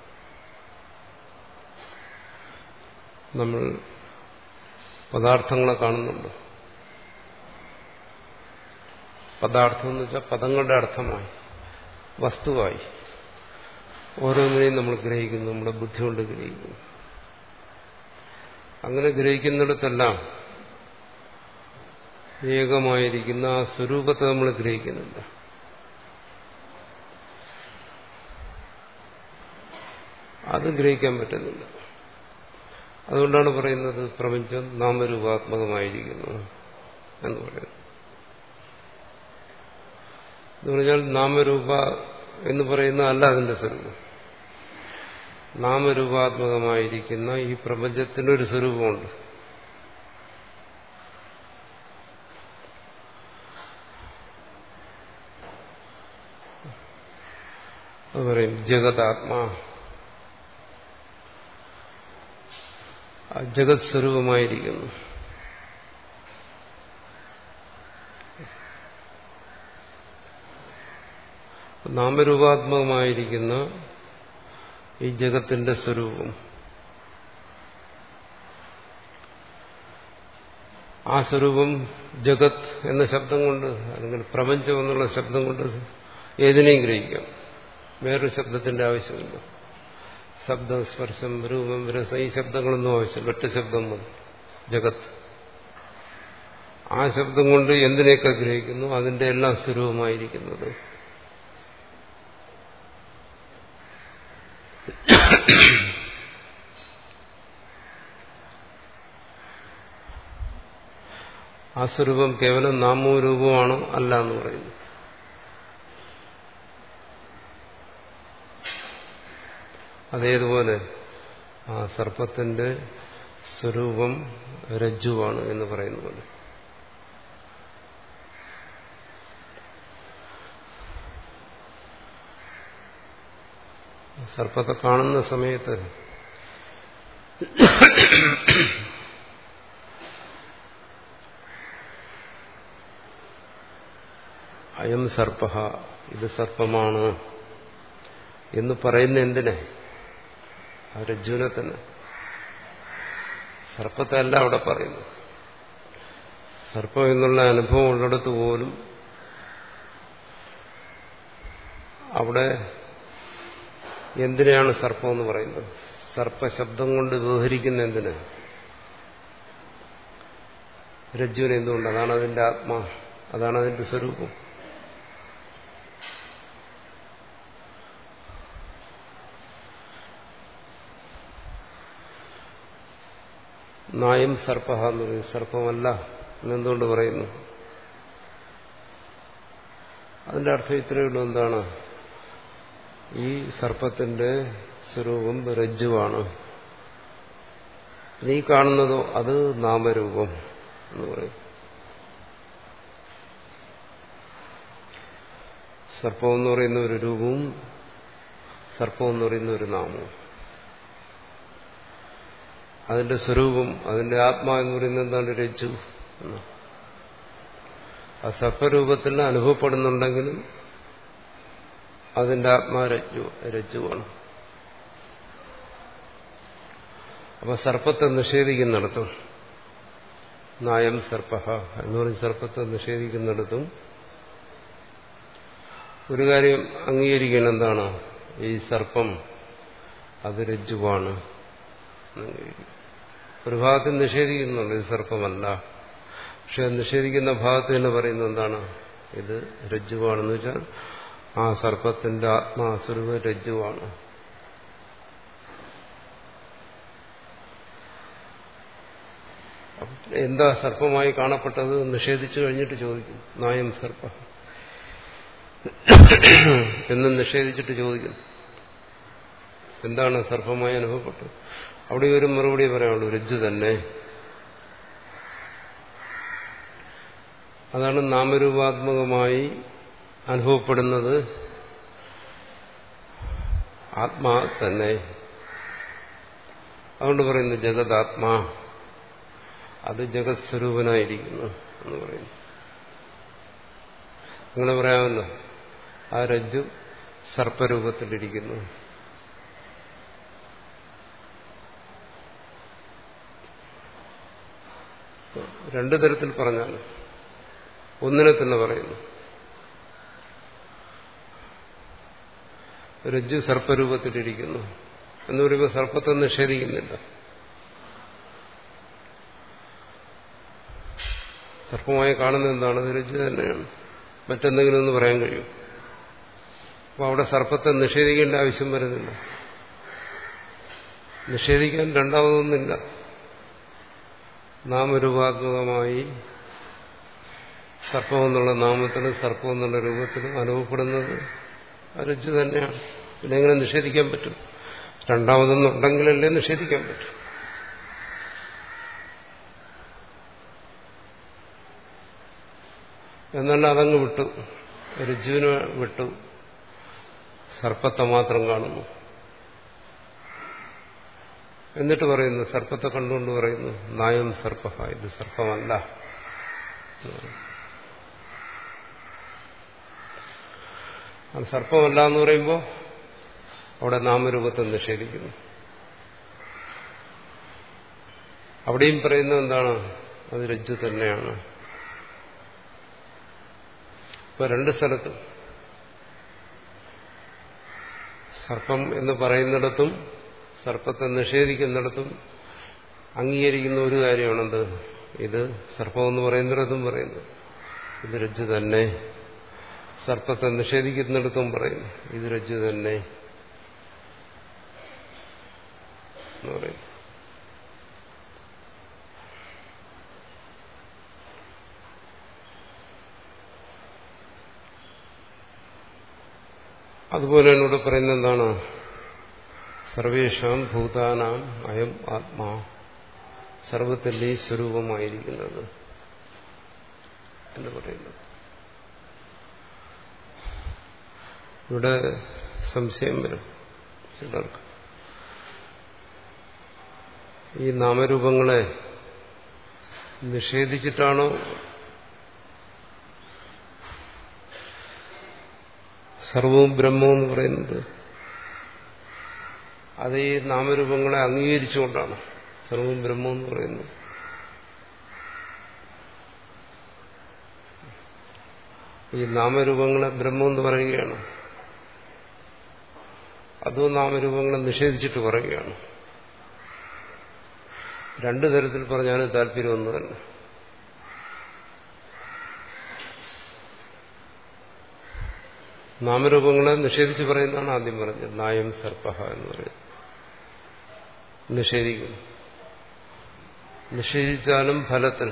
നമ്മൾ പദാർത്ഥങ്ങളെ കാണുന്നുണ്ട് പദാർത്ഥം എന്ന് വെച്ചാൽ പദങ്ങളുടെ അർത്ഥമായി വസ്തുവായി ഓരോന്നിനെയും നമ്മൾ ഗ്രഹിക്കുന്നു നമ്മുടെ ബുദ്ധി കൊണ്ട് ഗ്രഹിക്കുന്നു അങ്ങനെ ഗ്രഹിക്കുന്നിടത്തെല്ലാം ഏകമായിരിക്കുന്ന ആ സ്വരൂപത്തെ നമ്മൾ ഗ്രഹിക്കുന്നില്ല അത് ഗ്രഹിക്കാൻ പറ്റുന്നില്ല അതുകൊണ്ടാണ് പറയുന്നത് പ്രപഞ്ചം നാമരൂപാത്മകമായിരിക്കുന്നു എന്ന് പറയുന്നത് എന്ന് പറഞ്ഞാൽ നാമരൂപ എന്ന് പറയുന്ന അല്ല അതിന്റെ സ്വരൂപം നാമരൂപാത്മകമായിരിക്കുന്ന ഈ പ്രപഞ്ചത്തിനൊരു സ്വരൂപമുണ്ട് അത് പറയും ജഗതാത്മാ ജഗത് സ്വരൂപമായിരിക്കുന്നു നാമരൂപാത്മകമായിരിക്കുന്ന ഈ ജഗത്തിന്റെ സ്വരൂപം ആ സ്വരൂപം ജഗത് എന്ന ശബ്ദം കൊണ്ട് അല്ലെങ്കിൽ പ്രപഞ്ചം എന്നുള്ള ശബ്ദം കൊണ്ട് ഏതിനെയും ഗ്രഹിക്കാം വേറൊരു ശബ്ദത്തിന്റെ ആവശ്യമില്ല ശബ്ദം സ്പർശം രൂപം രസം ഈ ശബ്ദങ്ങളൊന്നും ആവശ്യം വെട്ട് ശബ്ദം മതി ജഗത്ത് ആ ശബ്ദം കൊണ്ട് എന്തിനെയൊക്കെ ഗ്രഹിക്കുന്നു അതിന്റെ എല്ലാം സ്വരൂപമായിരിക്കുന്നത് ആ സ്വരൂപം കേവലം നാമവും രൂപമാണോ അല്ല എന്ന് പറയുന്നു അതേതുപോലെ ആ സർപ്പത്തിന്റെ സ്വരൂപം രജ്ജുവാണ് എന്ന് പറയുന്ന പോലെ സർപ്പത്തെ കാണുന്ന സമയത്ത് അയം സർപ്പ ഇത് സർപ്പമാണ് എന്ന് പറയുന്ന എന്തിനെ ആ രജ്ജുവിനെ തന്നെ സർപ്പത്തെ അല്ല അവിടെ പറയുന്നു സർപ്പം എന്നുള്ള അനുഭവം ഉള്ളിടത്ത് പോലും അവിടെ എന്തിനാണ് സർപ്പം എന്ന് പറയുന്നത് സർപ്പശബ്ദം കൊണ്ട് വ്യവഹരിക്കുന്ന എന്തിന് രജ്ജുവിന് എന്തുകൊണ്ട് അതാണ് അതിന്റെ ആത്മാ അതാണ് അതിന്റെ സ്വരൂപം നായം സർപ്പ എന്ന് പറയും സർപ്പമല്ല എന്നെന്തുകൊണ്ട് പറയുന്നു അതിന്റെ അർത്ഥം ഇത്രയേ ഉള്ളൂ എന്താണ് ഈ സർപ്പത്തിന്റെ സ്വരൂപം രജ്ജുവാണ് നീ കാണുന്നതോ അത് നാമരൂപം എന്ന് പറയും സർപ്പം എന്ന് പറയുന്ന ഒരു രൂപവും സർപ്പം എന്ന് പറയുന്ന ഒരു നാമവും അതിന്റെ സ്വരൂപം അതിന്റെ ആത്മാ എന്ന് പറയുന്നത് എന്താണ് രജ്ജു എന്ന് ആ സർപ്പരൂപത്തിൽ അനുഭവപ്പെടുന്നുണ്ടെങ്കിലും അതിന്റെ ആത്മാ രജ്ജു രജ്ജുവാണ് അപ്പൊ സർപ്പത്തെ നിഷേധിക്കുന്നിടത്തും നായം സർപ്പ എന്ന് പറഞ്ഞ് സർപ്പത്തെ നിഷേധിക്കുന്നിടത്തും ഒരു കാര്യം അംഗീകരിക്കണം എന്താണ് ഈ സർപ്പം അത് രജ്ജുവാണ് ഒരു ഭാഗത്ത് നിഷേധിക്കുന്നുണ്ട് ഇത് സർപ്പമല്ല പക്ഷെ നിഷേധിക്കുന്ന ഭാഗത്ത് തന്നെ പറയുന്നത് എന്താണ് ഇത് രജ്ജുവാണെന്ന് വെച്ചാൽ ആ സർപ്പത്തിന്റെ ആത്മാസ്വരൂപ രജ്ജുവാണ് എന്താ സർപ്പമായി കാണപ്പെട്ടത് നിഷേധിച്ചു കഴിഞ്ഞിട്ട് ചോദിക്കും നായം സർപ്പ എന്നും നിഷേധിച്ചിട്ട് ചോദിക്കുന്നു എന്താണ് സർപ്പമായി അനുഭവപ്പെട്ടത് അവിടെ ഒരു മറുപടി പറയാനുള്ളൂ രജ്ജു തന്നെ അതാണ് നാമരൂപാത്മകമായി അനുഭവപ്പെടുന്നത് ആത്മാ തന്നെ അതുകൊണ്ട് പറയുന്നു ജഗതാത്മാ അത് ജഗത് സ്വരൂപനായിരിക്കുന്നു എന്ന് പറയുന്നു അങ്ങനെ പറയാമല്ലോ ആ രജ്ജു സർപ്പരൂപത്തിലിരിക്കുന്നു രണ്ടു തരത്തിൽ പറഞ്ഞാൽ ഒന്നിനെ തന്നെ പറയുന്നു രജ്ജു സർപ്പരൂപത്തിലിരിക്കുന്നു എന്ന് പറയുമ്പോൾ സർപ്പത്തെ നിഷേധിക്കുന്നില്ല സർപ്പമായി കാണുന്നത് എന്താണ് അത് രജ്ജു തന്നെയാണ് മറ്റെന്തെങ്കിലും ഒന്ന് പറയാൻ കഴിയും അപ്പോൾ അവിടെ സർപ്പത്തെ നിഷേധിക്കേണ്ട ആവശ്യം വരുന്നില്ല നിഷേധിക്കാൻ രണ്ടാമതൊന്നില്ല നാമരൂപാത്മകമായി സർപ്പം എന്നുള്ള നാമത്തിലും സർപ്പം എന്നുള്ള രൂപത്തിലും അനുഭവപ്പെടുന്നത് രജ്ജു തന്നെയാണ് പിന്നെ എങ്ങനെ നിഷേധിക്കാൻ പറ്റും രണ്ടാമതൊന്നുണ്ടെങ്കിലല്ലേ നിഷേധിക്കാൻ പറ്റും എന്നല്ല അതങ്ങ് വിട്ടു രജ്ജുവിനെ വിട്ടു സർപ്പത്തെ മാത്രം കാണുന്നു എന്നിട്ട് പറയുന്നു സർപ്പത്തെ കണ്ടുകൊണ്ട് പറയുന്നു നായം സർപ്പ ഇത് സർപ്പമല്ല അത് സർപ്പമല്ല എന്ന് പറയുമ്പോൾ അവിടെ നാമരൂപത്തെ നിഷേധിക്കുന്നു അവിടെയും പറയുന്നത് എന്താണ് അത് രജ്ജു തന്നെയാണ് ഇപ്പൊ രണ്ട് സ്ഥലത്തും സർപ്പം എന്ന് പറയുന്നിടത്തും സർപ്പത്തെ നിഷേധിക്കുന്നിടത്തും അംഗീകരിക്കുന്ന ഒരു കാര്യമാണെന്ത് ഇത് സർപ്പമെന്ന് പറയുന്നിടത്തും പറയുന്നു ഇത് രജ്ജു തന്നെ സർപ്പത്തെ നിഷേധിക്കുന്നിടത്തും പറയുന്നു ഇത് രജ്ജു തന്നെ എന്ന് പറയുന്നു അതുപോലെ എന്നോട് പറയുന്നത് എന്താണ് സർവേഷാം ഭൂതാനാം അയം ആത്മാ സർവത്തിന്റെ സ്വരൂപമായിരിക്കുന്നത് എന്ന് പറയുന്നത് ഇവിടെ സംശയം വരും ചിലർക്ക് ഈ നാമരൂപങ്ങളെ നിഷേധിച്ചിട്ടാണോ സർവവും ബ്രഹ്മം എന്ന് പറയുന്നത് അത് ഈ നാമരൂപങ്ങളെ അംഗീകരിച്ചുകൊണ്ടാണ് സർവവും ബ്രഹ്മം എന്ന് പറയുന്നത് ഈ നാമരൂപങ്ങളെ ബ്രഹ്മം എന്ന് പറയുകയാണ് അതോ നാമരൂപങ്ങളെ നിഷേധിച്ചിട്ട് പറയുകയാണ് രണ്ടു തരത്തിൽ പറഞ്ഞാലും താല്പര്യം ഒന്ന് തന്നെ നാമരൂപങ്ങളെ നിഷേധിച്ച് പറയുന്നതാണ് ആദ്യം പറഞ്ഞത് നായം സർപ്പഹ എന്ന് പറയുന്നത് നിഷേധിക്കുന്നു നിഷേധിച്ചാലും ഫലത്തിൽ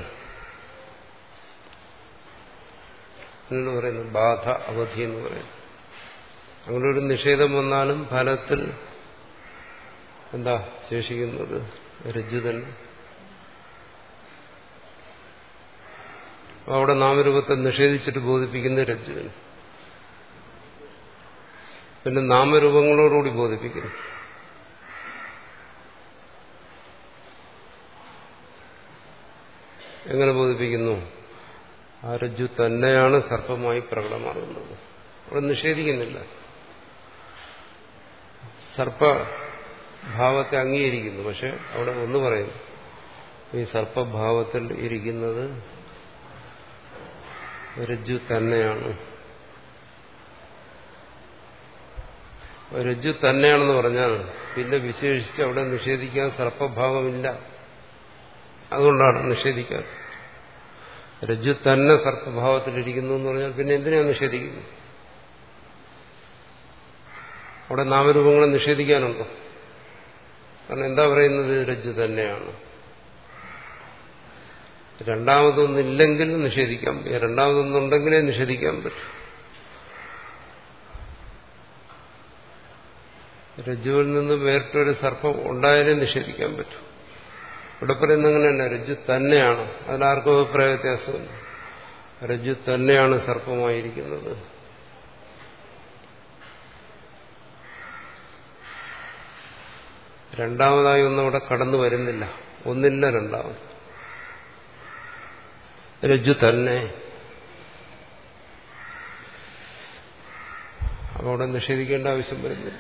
എന്ന് പറയുന്നു ബാധ അവധി എന്ന് പറയുന്നു അങ്ങനെ ഒരു നിഷേധം വന്നാലും ഫലത്തിൽ എന്താ ശേഷിക്കുന്നത് രജ്ജു തന്നെ അവിടെ നാമരൂപത്തെ നിഷേധിച്ചിട്ട് ബോധിപ്പിക്കുന്ന രജ്ജുവിന് പിന്നെ നാമരൂപങ്ങളോടുകൂടി ബോധിപ്പിക്കുന്നു എങ്ങനെ ബോധിപ്പിക്കുന്നു ആ രജ്ജു തന്നെയാണ് സർപ്പമായി പ്രകടമാകുന്നത് അവിടെ നിഷേധിക്കുന്നില്ല സർപ്പഭാവത്തെ അംഗീകരിക്കുന്നു പക്ഷെ അവിടെ ഒന്ന് പറയുന്നു ഈ സർപ്പഭാവത്തിൽ ഇരിക്കുന്നത് രജ്ജു തന്നെയാണ് രജ്ജു തന്നെയാണെന്ന് പറഞ്ഞാൽ പിന്നെ വിശേഷിച്ച് അവിടെ നിഷേധിക്കാൻ സർപ്പഭാവമില്ല അതുകൊണ്ടാണ് നിഷേധിക്കാൻ രജ്ജു തന്നെ സർപ്പഭാവത്തിലിരിക്കുന്നു എന്ന് പറഞ്ഞാൽ പിന്നെ എന്തിനാണ് നിഷേധിക്കുന്നത് അവിടെ നാമരൂപങ്ങളെ നിഷേധിക്കാനുണ്ടോ കാരണം എന്താ പറയുന്നത് രജ്ജു തന്നെയാണ് രണ്ടാമതൊന്നില്ലെങ്കിൽ നിഷേധിക്കാൻ രണ്ടാമതൊന്നുണ്ടെങ്കിലേ നിഷേധിക്കാൻ പറ്റും രജ്ജുവിൽ നിന്ന് വേറിട്ടൊരു സർപ്പം ഉണ്ടായാലേ നിഷേധിക്കാൻ പറ്റും ഇവിടെ പറയുന്നത് അങ്ങനെയല്ല രജ്ജു തന്നെയാണ് അതിലാർക്കും അഭിപ്രായ വ്യത്യാസമില്ല രജ്ജു തന്നെയാണ് സർപ്പമായിരിക്കുന്നത് രണ്ടാമതായി ഒന്നും അവിടെ കടന്നു വരുന്നില്ല ഒന്നില്ല രണ്ടാമത് രജ്ജു തന്നെ അപ്പോൾ അവിടെ നിഷേധിക്കേണ്ട ആവശ്യം വരുന്നില്ല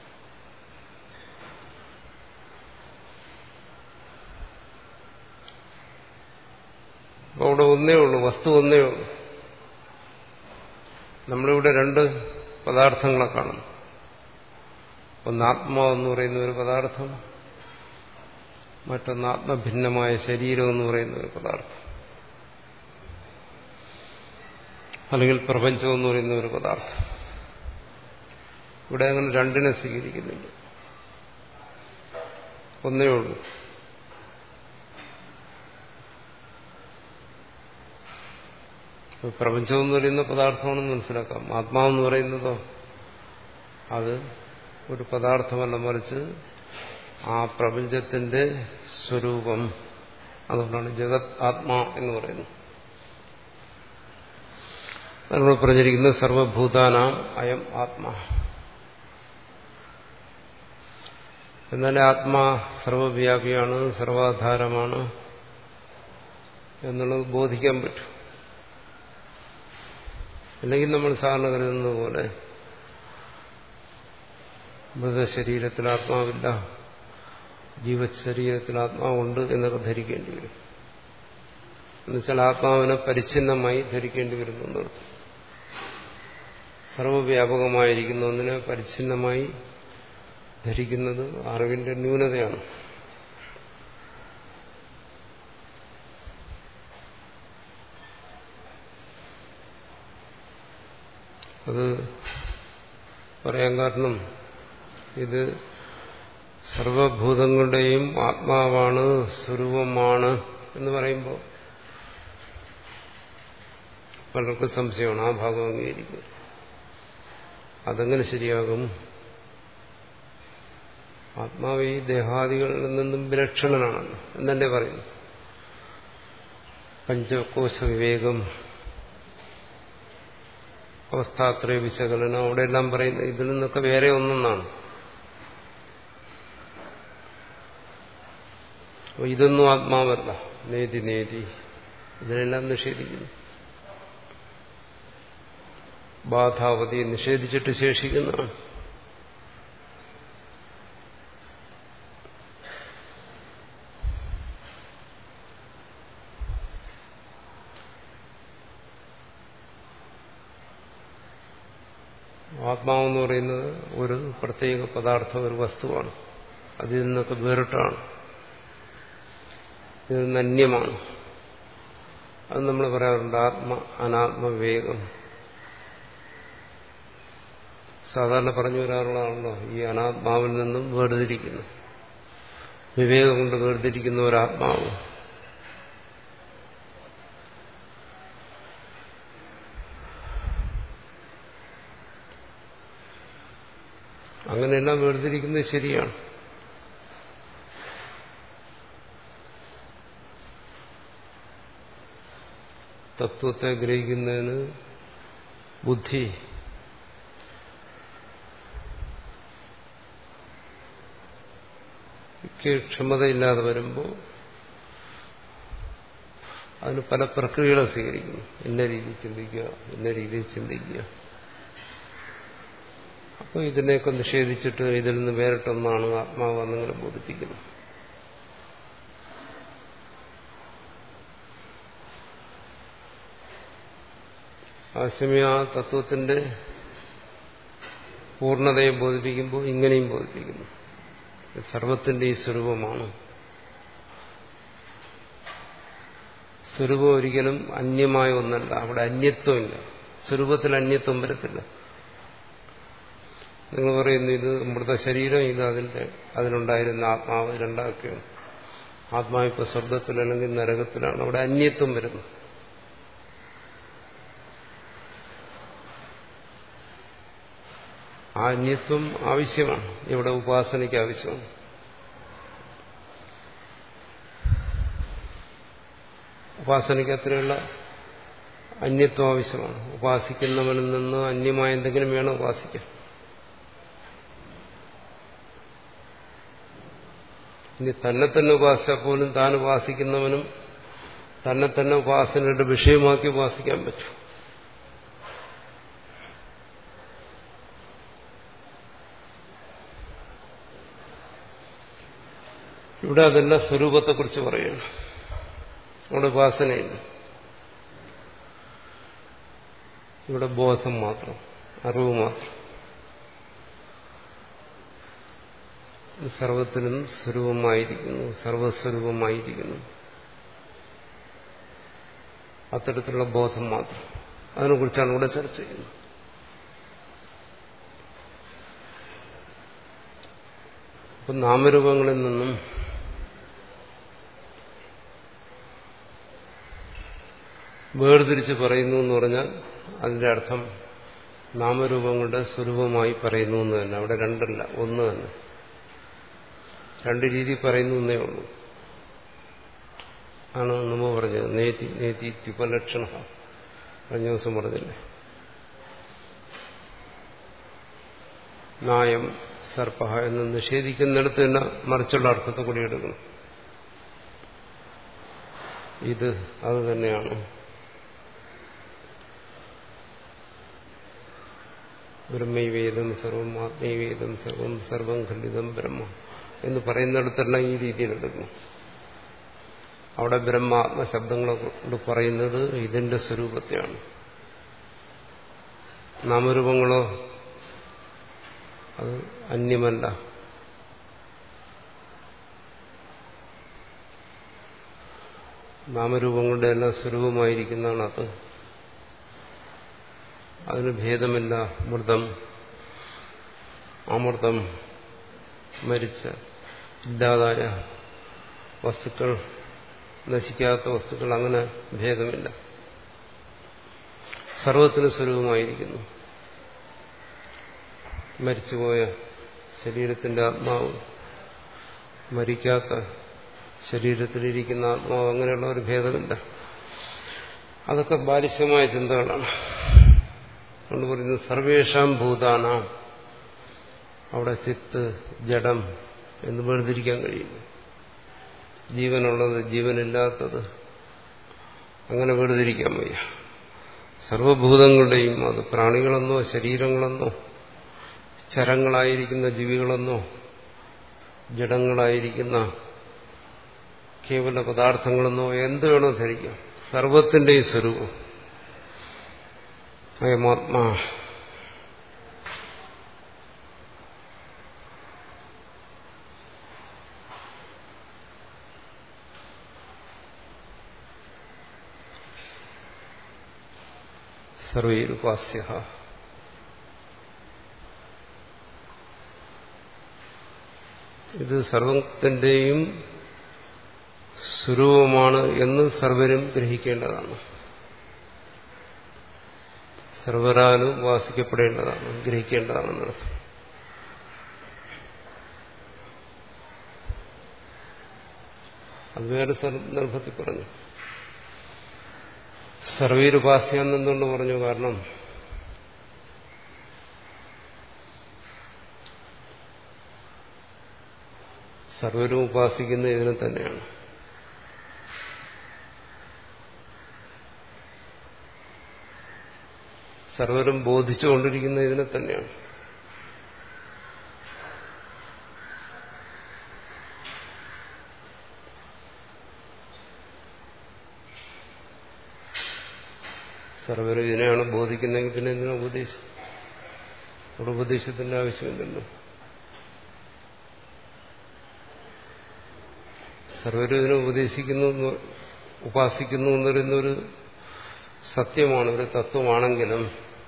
അപ്പോൾ അവിടെ ഒന്നേ ഉള്ളൂ വസ്തു ഒന്നേ ഉള്ളൂ നമ്മളിവിടെ രണ്ട് പദാർത്ഥങ്ങളെ കാണുന്നു ഒന്ന് ആത്മാവെന്ന് പറയുന്ന ഒരു പദാർത്ഥം മറ്റൊന്ന് ആത്മഭിന്നമായ ശരീരം എന്ന് പറയുന്ന ഒരു പദാർത്ഥം അല്ലെങ്കിൽ പ്രപഞ്ചം എന്ന് പറയുന്ന ഒരു പദാർത്ഥം ഇവിടെ അങ്ങനെ രണ്ടിനെ സ്വീകരിക്കുന്നില്ല ഒന്നേ ഉള്ളൂ പ്രപഞ്ചം എന്ന് പറയുന്ന പദാർത്ഥമാണെന്ന് മനസ്സിലാക്കാം ആത്മാവെന്ന് പറയുന്നതോ അത് ഒരു പദാർത്ഥമല്ല മറിച്ച് ആ പ്രപഞ്ചത്തിന്റെ സ്വരൂപം അതുകൊണ്ടാണ് ജഗത് ആത്മാ എന്ന് പറയുന്നത് നമ്മൾ പറഞ്ഞിരിക്കുന്നത് സർവഭൂതാനാം അയം ആത്മാ എന്നാൽ ആത്മാ സർവവ്യാപിയാണ് സർവാധാരമാണ് എന്നുള്ളത് ബോധിക്കാൻ പറ്റും അല്ലെങ്കിൽ നമ്മൾ സാധാരണ കരുതുന്നത് പോലെ മൃതശരീരത്തിൽ ആത്മാവില്ല ജീവശരീരത്തിൽ ആത്മാവുണ്ട് എന്നൊക്കെ ധരിക്കേണ്ടി വരും എന്നുവെച്ചാൽ ആത്മാവിനെ പരിച്ഛിന്നമായി ധരിക്കേണ്ടി വരുന്നു എന്നർത്ഥം സർവവ്യാപകമായിരിക്കുന്ന ഒന്നിനെ പരിച്ഛിന്നമായി ധരിക്കുന്നത് അറിവിന്റെ ന്യൂനതയാണ് അത് പറയാൻ കാരണം ഇത് സർവഭൂതങ്ങളുടെയും ആത്മാവാണ് സ്വരൂപമാണ് എന്ന് പറയുമ്പോൾ പലർക്കും സംശയമാണ് ആ ഭാഗം അംഗീകരിക്കുക അതെങ്ങനെ ശരിയാകും ആത്മാവ് ഈ ദേഹാദികളിൽ നിന്നും വിലക്ഷണനാണല്ലോ എന്നല്ലേ പറയുന്നു പഞ്ചകോശ വിവേകം അവസ്ഥാത്രയ വിശകലനം അവിടെയെല്ലാം പറയുന്നത് ഇതിൽ നിന്നൊക്കെ വേറെ ഒന്നെന്നാണ് അപ്പൊ ഇതൊന്നും ആത്മാവല്ല നേതി നേതി ഇതിനെല്ലാം നിഷേധിക്കുന്നു ബാധാവതി നിഷേധിച്ചിട്ട് ശേഷിക്കുന്നതാണ് ആത്മാവെന്ന് പറയുന്നത് ഒരു പ്രത്യേക പദാർത്ഥം ഒരു വസ്തുവാണ് അതിൽ നിന്നൊക്കെ വേറിട്ടാണ് ഇതിൽ നിന്ന് അന്യമാണ് അത് നമ്മൾ പറയാറുണ്ട് ആത്മ അനാത്മവിവേകം സാധാരണ പറഞ്ഞു വരാറുള്ളതാണല്ലോ ഈ അനാത്മാവിൽ നിന്നും വേർതിരിക്കുന്നു വിവേകം കൊണ്ട് വേർതിരിക്കുന്ന ഒരാത്മാവ് അങ്ങനെയെല്ലാം വേർതിരിക്കുന്നത് ശരിയാണ് തത്വത്തെ ഗ്രഹിക്കുന്നതിന് ബുദ്ധി ക്ഷമതയില്ലാതെ വരുമ്പോൾ അതിന് പല പ്രക്രിയകളെ സ്വീകരിക്കുന്നു ഇന്ന രീതിയിൽ ചിന്തിക്കുക ഇന്ന രീതിയിൽ ചിന്തിക്കുക അപ്പോൾ ഇതിനെയൊക്കെ നിഷേധിച്ചിട്ട് ഇതിൽ നിന്ന് വേറിട്ടൊന്നാണ് ആത്മാവ് എന്നിങ്ങനെ ബോധിപ്പിക്കുന്നത് ആശയമേ ആ തത്വത്തിന്റെ പൂർണ്ണതയെ ബോധിപ്പിക്കുമ്പോൾ ഇങ്ങനെയും ബോധിപ്പിക്കുന്നു സർവത്തിന്റെ ഈ സ്വരൂപമാണ് സ്വരൂപം ഒരിക്കലും അന്യമായ ഒന്നല്ല അവിടെ അന്യത്വമില്ല സ്വരൂപത്തിൽ അന്യത്വം വരത്തില്ല നിങ്ങൾ പറയുന്നു ഇത് മൃതശരീരം ഇത് അതിന്റെ അതിനുണ്ടായിരുന്ന ആത്മാവ് രണ്ടാക്കുകയാണ് ആത്മാവ് ഇപ്പൊ സ്വർഗത്തിൽ അല്ലെങ്കിൽ നരകത്തിലാണ് അവിടെ അന്യത്വം വരുന്നു ആ അന്യത്വം ആവശ്യമാണ് ഇവിടെ ഉപാസനയ്ക്ക് ആവശ്യമാണ് ഉപാസനയ്ക്ക് അത്രയുള്ള അന്യത്വം ആവശ്യമാണ് ഉപാസിക്കുന്നവനിൽ നിന്ന് അന്യമായ എന്തെങ്കിലും വേണം ഉപാസിക്കാൻ ഇനി തന്നെ തന്നെ ഉപാസിച്ചാൽ പോലും താൻ ഉപാസിക്കുന്നവനും തന്നെ തന്നെ ഉപാസനയുടെ വിഷയമാക്കി ഉപാസിക്കാൻ പറ്റും ഇവിടെ അതല്ല സ്വരൂപത്തെക്കുറിച്ച് പറയുന്നു അവിടെ ഉപാസനയില്ല ഇവിടെ ബോധം മാത്രം അറിവ് മാത്രം സർവത്തിനും സ്വരൂപമായിരിക്കുന്നു സർവസ്വരൂപമായിരിക്കുന്നു അത്തരത്തിലുള്ള ബോധം മാത്രം അതിനെക്കുറിച്ചാണ് ഇവിടെ ചർച്ച ചെയ്യുന്നത് അപ്പം നാമരൂപങ്ങളിൽ നിന്നും വേർതിരിച്ച് പറയുന്നു എന്ന് പറഞ്ഞാൽ അതിന്റെ അർത്ഥം നാമരൂപങ്ങളുടെ സ്വരൂപമായി പറയുന്നു എന്ന് തന്നെ അവിടെ രണ്ടല്ല ഒന്ന് തന്നെ രണ്ട് രീതി പറയുന്നു എന്നേ ഉള്ളൂ ആണ് നമ്മ പറഞ്ഞത് നേതി നേതി ത്യുപലക്ഷണ കഴിഞ്ഞ ദിവസം പറഞ്ഞില്ലേ നായം സർപ്പ എന്ന് നിഷേധിക്കുന്നിടത്ത് തന്നെ മറിച്ചുള്ള അർത്ഥത്തെ കൂടി എടുക്കണം ഇത് അത് തന്നെയാണ് ബ്രഹ്മൈവേദം സർവം ആത്മീവേദം സർവം സർവം ഖണ്ഡിതം ബ്രഹ്മ എന്ന് പറയുന്നിടത്തെല്ലാം ഈ രീതിയിൽ എടുക്കും അവിടെ ബ്രഹ്മാത്മ ശബ്ദങ്ങളെ കൊണ്ട് പറയുന്നത് ഇതിന്റെ സ്വരൂപത്തെയാണ് നാമരൂപങ്ങളോ അത് അന്യമല്ല നാമരൂപങ്ങളുടെ എല്ലാം സ്വരൂപമായിരിക്കുന്നതാണ് അത് അതിന് ഭേദമില്ല മൃതം അമൃതം മരിച്ച ഇല്ലാതായ വസ്തുക്കൾ നശിക്കാത്ത വസ്തുക്കൾ അങ്ങനെ ഭേദമില്ല സർവത്തിന് സ്വരൂപമായിരിക്കുന്നു മരിച്ചുപോയ ശരീരത്തിന്റെ ആത്മാവ് മരിക്കാത്ത ശരീരത്തിലിരിക്കുന്ന ആത്മാവ് അങ്ങനെയുള്ള ഒരു ഭേദമില്ല അതൊക്കെ ബാലിശമായ ചിന്തകളാണ് അതുകൊണ്ട് പറയുന്നത് സർവേഷാം ഭൂതാനാം അവിടെ ചിത്ത് ജഡം എന്ന് വേർതിരിക്കാൻ കഴിയില്ല ജീവനുള്ളത് ജീവനില്ലാത്തത് അങ്ങനെ വേർതിരിക്കാൻ വയ്യ സർവഭൂതങ്ങളുടെയും അത് പ്രാണികളെന്നോ ശരീരങ്ങളെന്നോ ചരങ്ങളായിരിക്കുന്ന ജീവികളെന്നോ ജഡങ്ങളായിരിക്കുന്ന കേവല പദാർത്ഥങ്ങളെന്നോ എന്ത് വേണോ ധരിക്കാം സർവത്തിന്റെയും സ്വരൂപം അയമാത്മാ സർവൈരുപാസ്യ ഇത് സർവത്തിന്റെയും സ്വരൂപമാണ് എന്ന് സർവരും ഗ്രഹിക്കേണ്ടതാണ് സർവരാലും വാസിക്കപ്പെടേണ്ടതാണ് ഗ്രഹിക്കേണ്ടതാണെന്നർത്ഥം അത് വേറെ സന്ദർഭത്തിൽ പറഞ്ഞു സർവീരുപാസ്യ എന്നെന്തുകൊണ്ട് പറഞ്ഞു കാരണം സർവരും ഉപാസിക്കുന്ന ഇതിനെ തന്നെയാണ് സർവരും ബോധിച്ചുകൊണ്ടിരിക്കുന്ന ഇതിനെ തന്നെയാണ് സർവരും ഇതിനെയാണ് ബോധിക്കുന്നതെങ്കിൽ പിന്നെ എന്തിനാ ഉപദേശം അവിടെ ഉപദേശത്തിന്റെ ആവശ്യമില്ലല്ലോ സർവരും ഇതിനെ ഉപദേശിക്കുന്നു ഉപാസിക്കുന്നു എന്ന് പറയുന്നൊരു സത്യമാണ് ഒരു തത്വമാണെങ്കിലും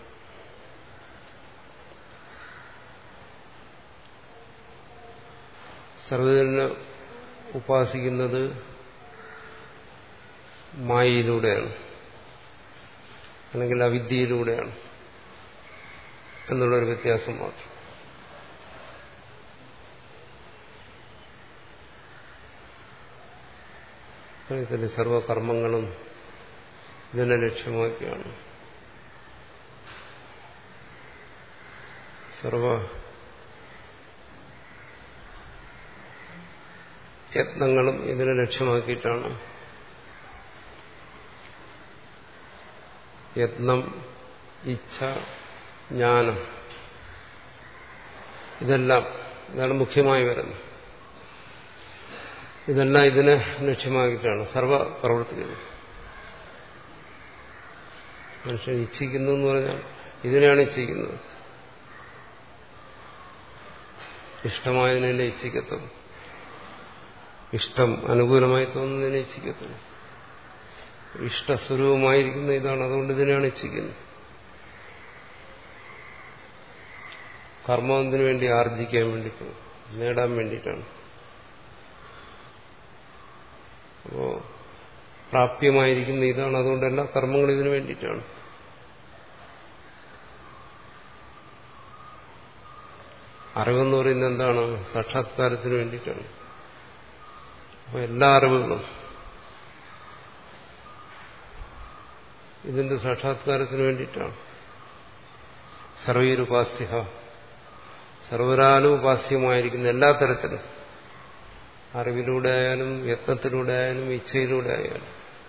സർവജനെ ഉപാസിക്കുന്നത് മായയിലൂടെയാണ് അല്ലെങ്കിൽ അവിദ്യയിലൂടെയാണ് എന്നുള്ളൊരു വ്യത്യാസം മാത്രം ഇതിന്റെ സർവകർമ്മങ്ങളും ഇതിനെ ലക്ഷ്യമാക്കിയാണ് സർവ യത്നങ്ങളും ഇതിനെ ലക്ഷ്യമാക്കിയിട്ടാണ് യത്നം ഇച്ഛ ജ്ഞാനം ഇതെല്ലാം ഇതാണ് മുഖ്യമായി വരുന്നത് ഇതെല്ലാം ഇതിനെ ലക്ഷ്യമാക്കിയിട്ടാണ് സർവ പ്രവർത്തിക്കുന്നത് മനുഷ്യൻ ഇച്ഛിക്കുന്നു എന്ന് പറഞ്ഞാൽ ഇതിനെയാണ് ഇച്ഛിക്കുന്നത് ഇഷ്ടമായതിനെ ഇച്ഛിക്കത്തുള്ളൂ ഇഷ്ടം അനുകൂലമായി തോന്നുന്നതിനെ ഇച്ഛിക്കത്തുള്ളൂ ഇഷ്ടസ്വരൂപമായിരിക്കുന്ന ഇതാണ് അതുകൊണ്ട് ഇതിനെയാണ് ഇച്ഛിക്കുന്നത് കർമ്മത്തിന് വേണ്ടി ആർജിക്കാൻ വേണ്ടി നേടാൻ വേണ്ടിയിട്ടാണ് അപ്പോ പ്രാപ്യമായിരിക്കുന്ന ഇതാണ് അതുകൊണ്ട് എല്ലാ കർമ്മങ്ങളും ഇതിനു വേണ്ടിയിട്ടാണ് അറിവെന്ന് പറയുന്നത് എന്താണ് സാക്ഷാത്കാരത്തിന് വേണ്ടിയിട്ടാണ് അപ്പൊ എല്ലാ അറിവുകളും ഇതിന്റെ സാക്ഷാത്കാരത്തിന് വേണ്ടിയിട്ടാണ് സർവീരുപാസ്യ സർവരാലും ഉപാസ്യമായിരിക്കുന്ന എല്ലാ തരത്തിലും അറിവിലൂടെ ആയാലും യത്നത്തിലൂടെ ആയാലും ഇച്ഛയിലൂടെ ആയാലും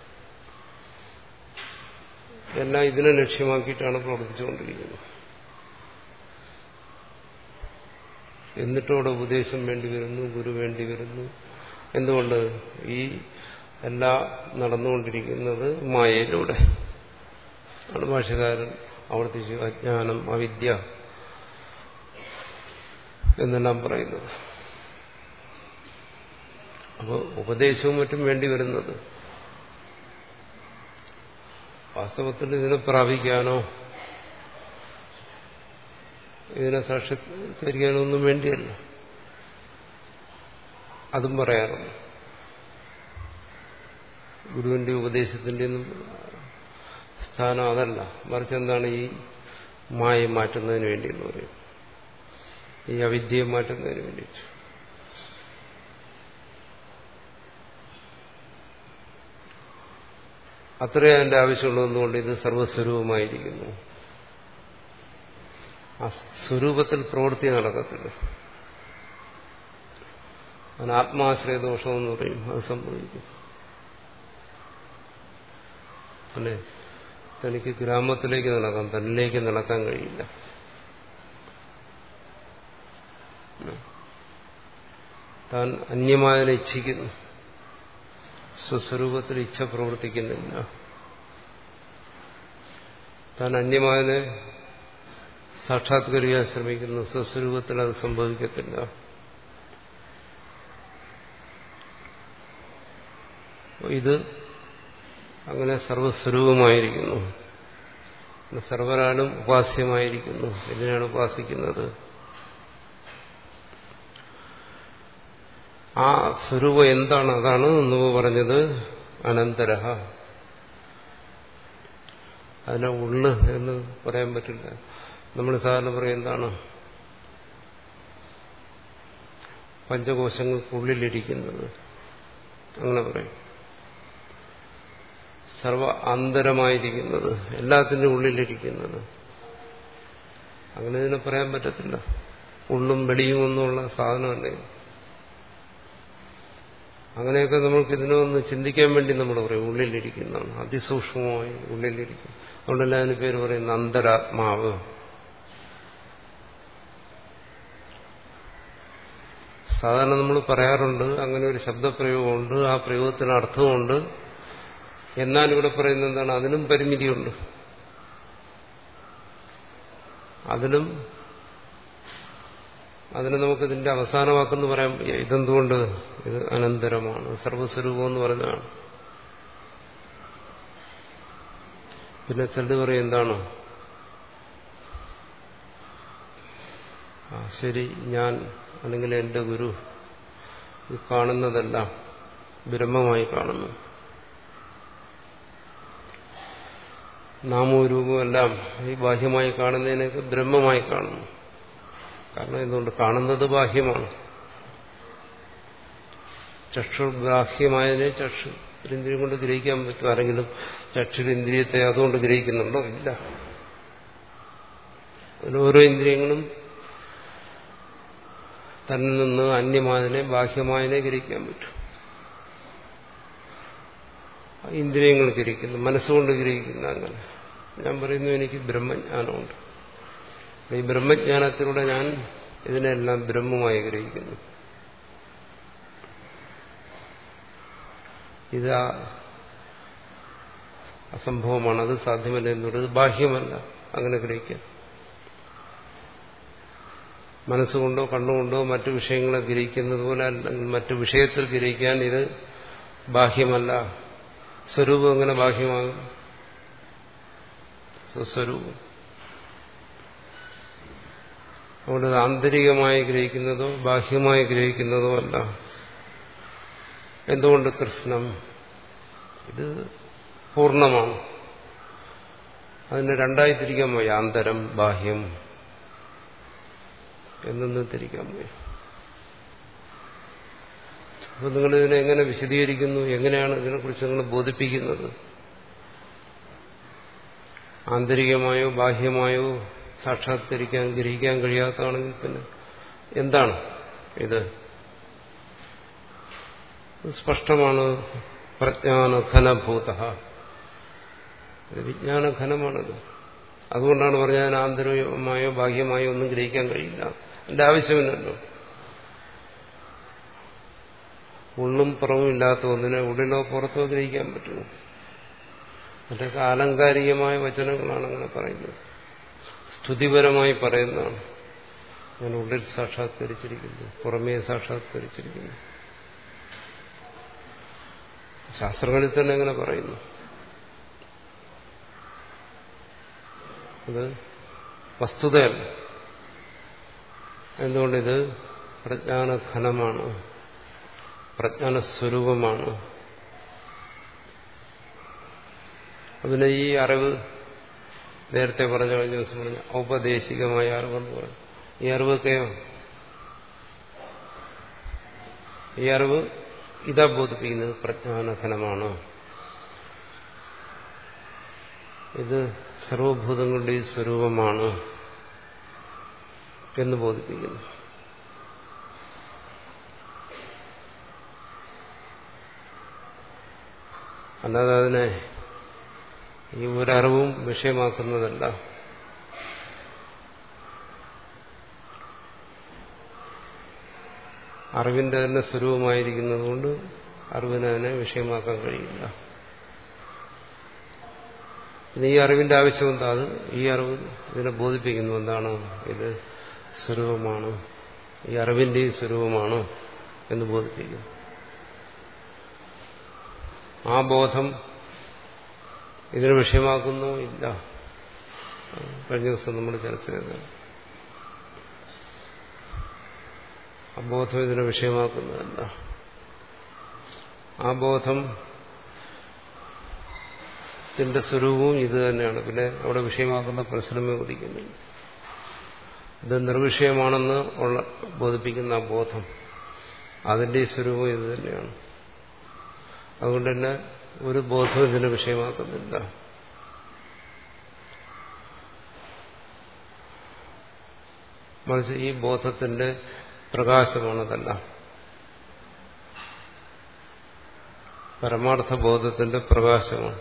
എല്ലാം ഇതിനെ ലക്ഷ്യമാക്കിയിട്ടാണ് പ്രവർത്തിച്ചുകൊണ്ടിരിക്കുന്നത് എന്നിട്ടും അവിടെ ഉപദേശം വേണ്ടി വരുന്നു ഗുരു വേണ്ടി വരുന്നു എന്തുകൊണ്ട് ഈ എല്ലാ നടന്നുകൊണ്ടിരിക്കുന്നത് മായയിലൂടെ ആണ് ഭാഷകാരൻ ആവർത്തിച്ചു അജ്ഞാനം അവിദ്യ എന്നെല്ലാം പറയുന്നത് അപ്പോൾ ഉപദേശവും മറ്റും വേണ്ടി വരുന്നത് വാസ്തവത്തിൽ ഇതിനെ പ്രാപിക്കാനോ ഇതിനെ സാക്ഷാത്കരിക്കാനോ ഒന്നും വേണ്ടിയല്ല അതും പറയാറുണ്ട് ഗുരുവിന്റെ ഉപദേശത്തിന്റെ ഒന്നും സ്ഥാനം അതല്ല മറിച്ച് എന്താണ് ഈ മായ മാറ്റുന്നതിന് വേണ്ടി എന്ന് പറയും ഈ അവിദ്യയെ മാറ്റുന്നതിന് വേണ്ടിയിട്ട് അത്രേ അതിന്റെ ആവശ്യമുള്ളതെന്നുകൊണ്ട് ഇത് സർവസ്വരൂപമായിരിക്കുന്നു ആ സ്വരൂപത്തിൽ പ്രവൃത്തി നടക്കത്തില്ല അതിന് ആത്മാശ്രയ ദോഷമെന്ന് പറയും അത് സംഭവിക്കും അല്ലേ തനിക്ക് ഗ്രാമത്തിലേക്ക് നടക്കാം തന്നിലേക്ക് നടക്കാൻ കഴിയില്ല താൻ അന്യമായതിനെ ഇച്ഛിക്കുന്നു സ്വസ്വരൂപത്തിൽ ഇച്ഛ പ്രവർത്തിക്കുന്നില്ല താൻ അന്യമായതിനെ സാക്ഷാത്കരിക്കാൻ ശ്രമിക്കുന്നു സ്വസ്വരൂപത്തിൽ അത് സംഭവിക്കത്തില്ല ഇത് അങ്ങനെ സർവസ്വരൂപമായിരിക്കുന്നു സർവരാലും ഉപാസ്യമായിരിക്കുന്നു ഇതിനാണ് ഉപാസിക്കുന്നത് ആ സ്വരൂപം എന്താണ് അതാണ് മുമ്പ് പറഞ്ഞത് അനന്തരഹ അതിനെ ഉള്ള് എന്ന് പറയാൻ പറ്റില്ല നമ്മൾ സാധാരണ പറയും എന്താണ് പഞ്ചകോശങ്ങൾക്കുള്ളിലിരിക്കുന്നത് അങ്ങനെ പറയും സർവ ആന്തരമായിരിക്കുന്നത് എല്ലാത്തിൻ്റെ ഉള്ളിലിരിക്കുന്നത് അങ്ങനെ ഇതിനെ പറയാൻ പറ്റത്തില്ല ഉള്ളും വെളിയും ഒന്നുമുള്ള സാധനമല്ലേ അങ്ങനെയൊക്കെ നമ്മൾക്ക് ഇതിനെ ഒന്ന് ചിന്തിക്കാൻ വേണ്ടി നമ്മൾ പറയും ഉള്ളിലിരിക്കുന്നതാണ് അതിസൂക്ഷ്മമായി ഉള്ളിലിരിക്കും അതുകൊണ്ടല്ല അതിന് പേര് പറയുന്ന അന്തരാത്മാവ് സാധാരണ നമ്മൾ പറയാറുണ്ട് അങ്ങനെ ഒരു ശബ്ദപ്രയോഗമുണ്ട് ആ പ്രയോഗത്തിന് അർത്ഥമുണ്ട് എന്നാൽ ഇവിടെ പറയുന്നത് എന്താണ് അതിനും പരിമിതിയുണ്ട് അതിനും അതിന് നമുക്ക് ഇതിന്റെ അവസാനമാക്കെന്ന് പറയാൻ വയ്യ ഇതെന്തുകൊണ്ട് ഇത് അനന്തരമാണ് സർവസ്വരൂപം എന്ന് പറഞ്ഞതാണ് പിന്നെ ചിലത് പറയും എന്താണ് ആ ശരി ഞാൻ അല്ലെങ്കിൽ എന്റെ ഗുരു ഈ കാണുന്നതെല്ലാം ബ്രഹ്മമായി കാണുന്നു നാമവും രൂപവും എല്ലാം ഈ ബാഹ്യമായി കാണുന്നതിനൊക്കെ ബ്രഹ്മമായി കാണുന്നു കാരണം എന്തുകൊണ്ട് കാണുന്നത് ബാഹ്യമാണ് ചക്ഷുർഗ്രാഹ്യമായതിനെ ചക്ഷു ഇന്ദ്രിയം കൊണ്ട് ഗ്രഹിക്കാൻ പറ്റും ആരെങ്കിലും ചക്ഷുരിന്ദ്രിയത്തെ അതുകൊണ്ട് ഗ്രഹിക്കുന്നുണ്ടോ ഇല്ല അതിൽ ഓരോ ഇന്ദ്രിയങ്ങളും തന്നിൽ നിന്ന് അന്യമായതിനെ ബാഹ്യമായതിനെ ഗ്രഹിക്കാൻ പറ്റും ഇന്ദ്രിയങ്ങൾ ഗ്രഹിക്കുന്നു മനസ്സുകൊണ്ട് ഗ്രഹിക്കുന്നു അങ്ങനെ ഞാൻ പറയുന്നു എനിക്ക് ബ്രഹ്മജ്ഞാനമുണ്ട് ഈ ബ്രഹ്മജ്ഞാനത്തിലൂടെ ഞാൻ ഇതിനെല്ലാം ബ്രഹ്മമായി ഗ്രഹിക്കുന്നു ഇത് അസംഭവമാണ് അത് സാധ്യമല്ല എന്നുള്ളത് ഇത് ബാഹ്യമല്ല അങ്ങനെ ഗ്രഹിക്കാൻ മനസ്സുകൊണ്ടോ കണ്ണുകൊണ്ടോ മറ്റു വിഷയങ്ങളെ ഗ്രഹിക്കുന്നത് പോലെ അല്ലെങ്കിൽ മറ്റു വിഷയത്തിൽ ഗ്രഹിക്കാൻ ഇത് ബാഹ്യമല്ല സ്വരൂപം എങ്ങനെ ബാഹ്യമാകും സ്വസ്വരൂപം അവിടെ ആന്തരികമായി ഗ്രഹിക്കുന്നതോ ബാഹ്യമായി ഗ്രഹിക്കുന്നതോ അല്ല എന്തുകൊണ്ട് കൃഷ്ണം ഇത് പൂർണ്ണമാണ് അതിനെ രണ്ടായി തിരിക്കാൻ പോയി ആന്തരം ബാഹ്യം എന്നൊന്ന് തിരിക്കാൻ പോയി അപ്പൊ നിങ്ങൾ ഇതിനെ എങ്ങനെ വിശദീകരിക്കുന്നു എങ്ങനെയാണ് ഇതിനെക്കുറിച്ച് നിങ്ങൾ ബോധിപ്പിക്കുന്നത് ആന്തരികമായോ ബാഹ്യമായോ സാക്ഷാത്കരിക്കാൻ ഗ്രഹിക്കാൻ കഴിയാത്തതാണെങ്കിൽ പിന്നെ എന്താണ് ഇത് സ്പഷ്ടമാണ് പ്രജ്ഞാന ഘനഭൂത ഇത് വിജ്ഞാന ഘനമാണത് അതുകൊണ്ടാണ് പറഞ്ഞാൽ ആന്തരികമായോ ബാഹ്യമായോ ഒന്നും ഗ്രഹിക്കാൻ കഴിയില്ല എന്റെ ആവശ്യമില്ലല്ലോ ഉള്ളും പുറവും ഇല്ലാത്ത ഒന്നിനെ ഉള്ളിലോ പുറത്തോ ഗ്രഹിക്കാൻ പറ്റുമോ മറ്റൊക്കെ ആലങ്കാരികമായ വചനങ്ങളാണ് അങ്ങനെ പറയുന്നത് സ്തുതിപരമായി പറയുന്നതാണ് ഞാൻ ഉള്ളിൽ സാക്ഷാത്കരിച്ചിരിക്കുന്നു പുറമേ സാക്ഷാത്കരിച്ചിരിക്കുന്നു ശാസ്ത്രങ്ങളിൽ തന്നെ അങ്ങനെ പറയുന്നു അത് വസ്തുതയല്ല എന്തുകൊണ്ടിത് പ്രജ്ഞാനഘനമാണ് പ്രജ്ഞാനസ്വരൂപമാണ് അതിന് ഈ അറിവ് നേരത്തെ പറഞ്ഞ കഴിഞ്ഞ ദിവസം പറഞ്ഞ ഔപദേശികമായ അറിവെന്ന് പറഞ്ഞു ഈ അറിവൊക്കെയോ ഈ അറിവ് ഇതാ ബോധിപ്പിക്കുന്നത് പ്രജ്ഞാനഘനമാണ് ഇത് സർവഭൂതങ്ങളുടെ സ്വരൂപമാണ് എന്ന് ബോധിപ്പിക്കുന്നു അല്ലാതെ അതിനെ ഈ ഒരറിവും വിഷയമാക്കുന്നതല്ല അറിവിന്റെ തന്നെ സ്വരൂപമായിരിക്കുന്നത് കൊണ്ട് അറിവിനെ അതിനെ വിഷയമാക്കാൻ കഴിയില്ല ഇനി ഈ അറിവിന്റെ ആവശ്യം എന്താ അത് ഈ അറിവ് ഇതിനെ ബോധിപ്പിക്കുന്നു എന്താണ് ഇത് സ്വരൂപമാണ് ഈ അറിവിന്റെയും സ്വരൂപമാണ് എന്ന് ബോധിപ്പിക്കുന്നു ആ ബോധം ഇതിന് വിഷയമാക്കുന്നു ഇല്ല കഴിഞ്ഞ ദിവസം നമ്മൾ ചർച്ച ചെയ്തതാണ് ആ ബോധം ഇതിനെ വിഷയമാക്കുന്നതല്ല ആ ബോധം ത്തിന്റെ സ്വരൂപവും ഇത് തന്നെയാണ് പിന്നെ അവിടെ വിഷയമാക്കുന്ന പരിശ്രമം ഉദിക്കുന്നില്ല ഇത് നിർവിഷയമാണെന്ന് ഉള്ള ബോധിപ്പിക്കുന്ന ആ ബോധം അതിന്റെ സ്വരൂപം ഇത് തന്നെയാണ് അതുകൊണ്ട് തന്നെ ഒരു ബോധം ഇതിനെ വിഷയമാക്കുന്നില്ല മറിച്ച് ഈ ബോധത്തിന്റെ പ്രകാശമാണതല്ല പരമാർത്ഥ ബോധത്തിന്റെ പ്രകാശമാണ്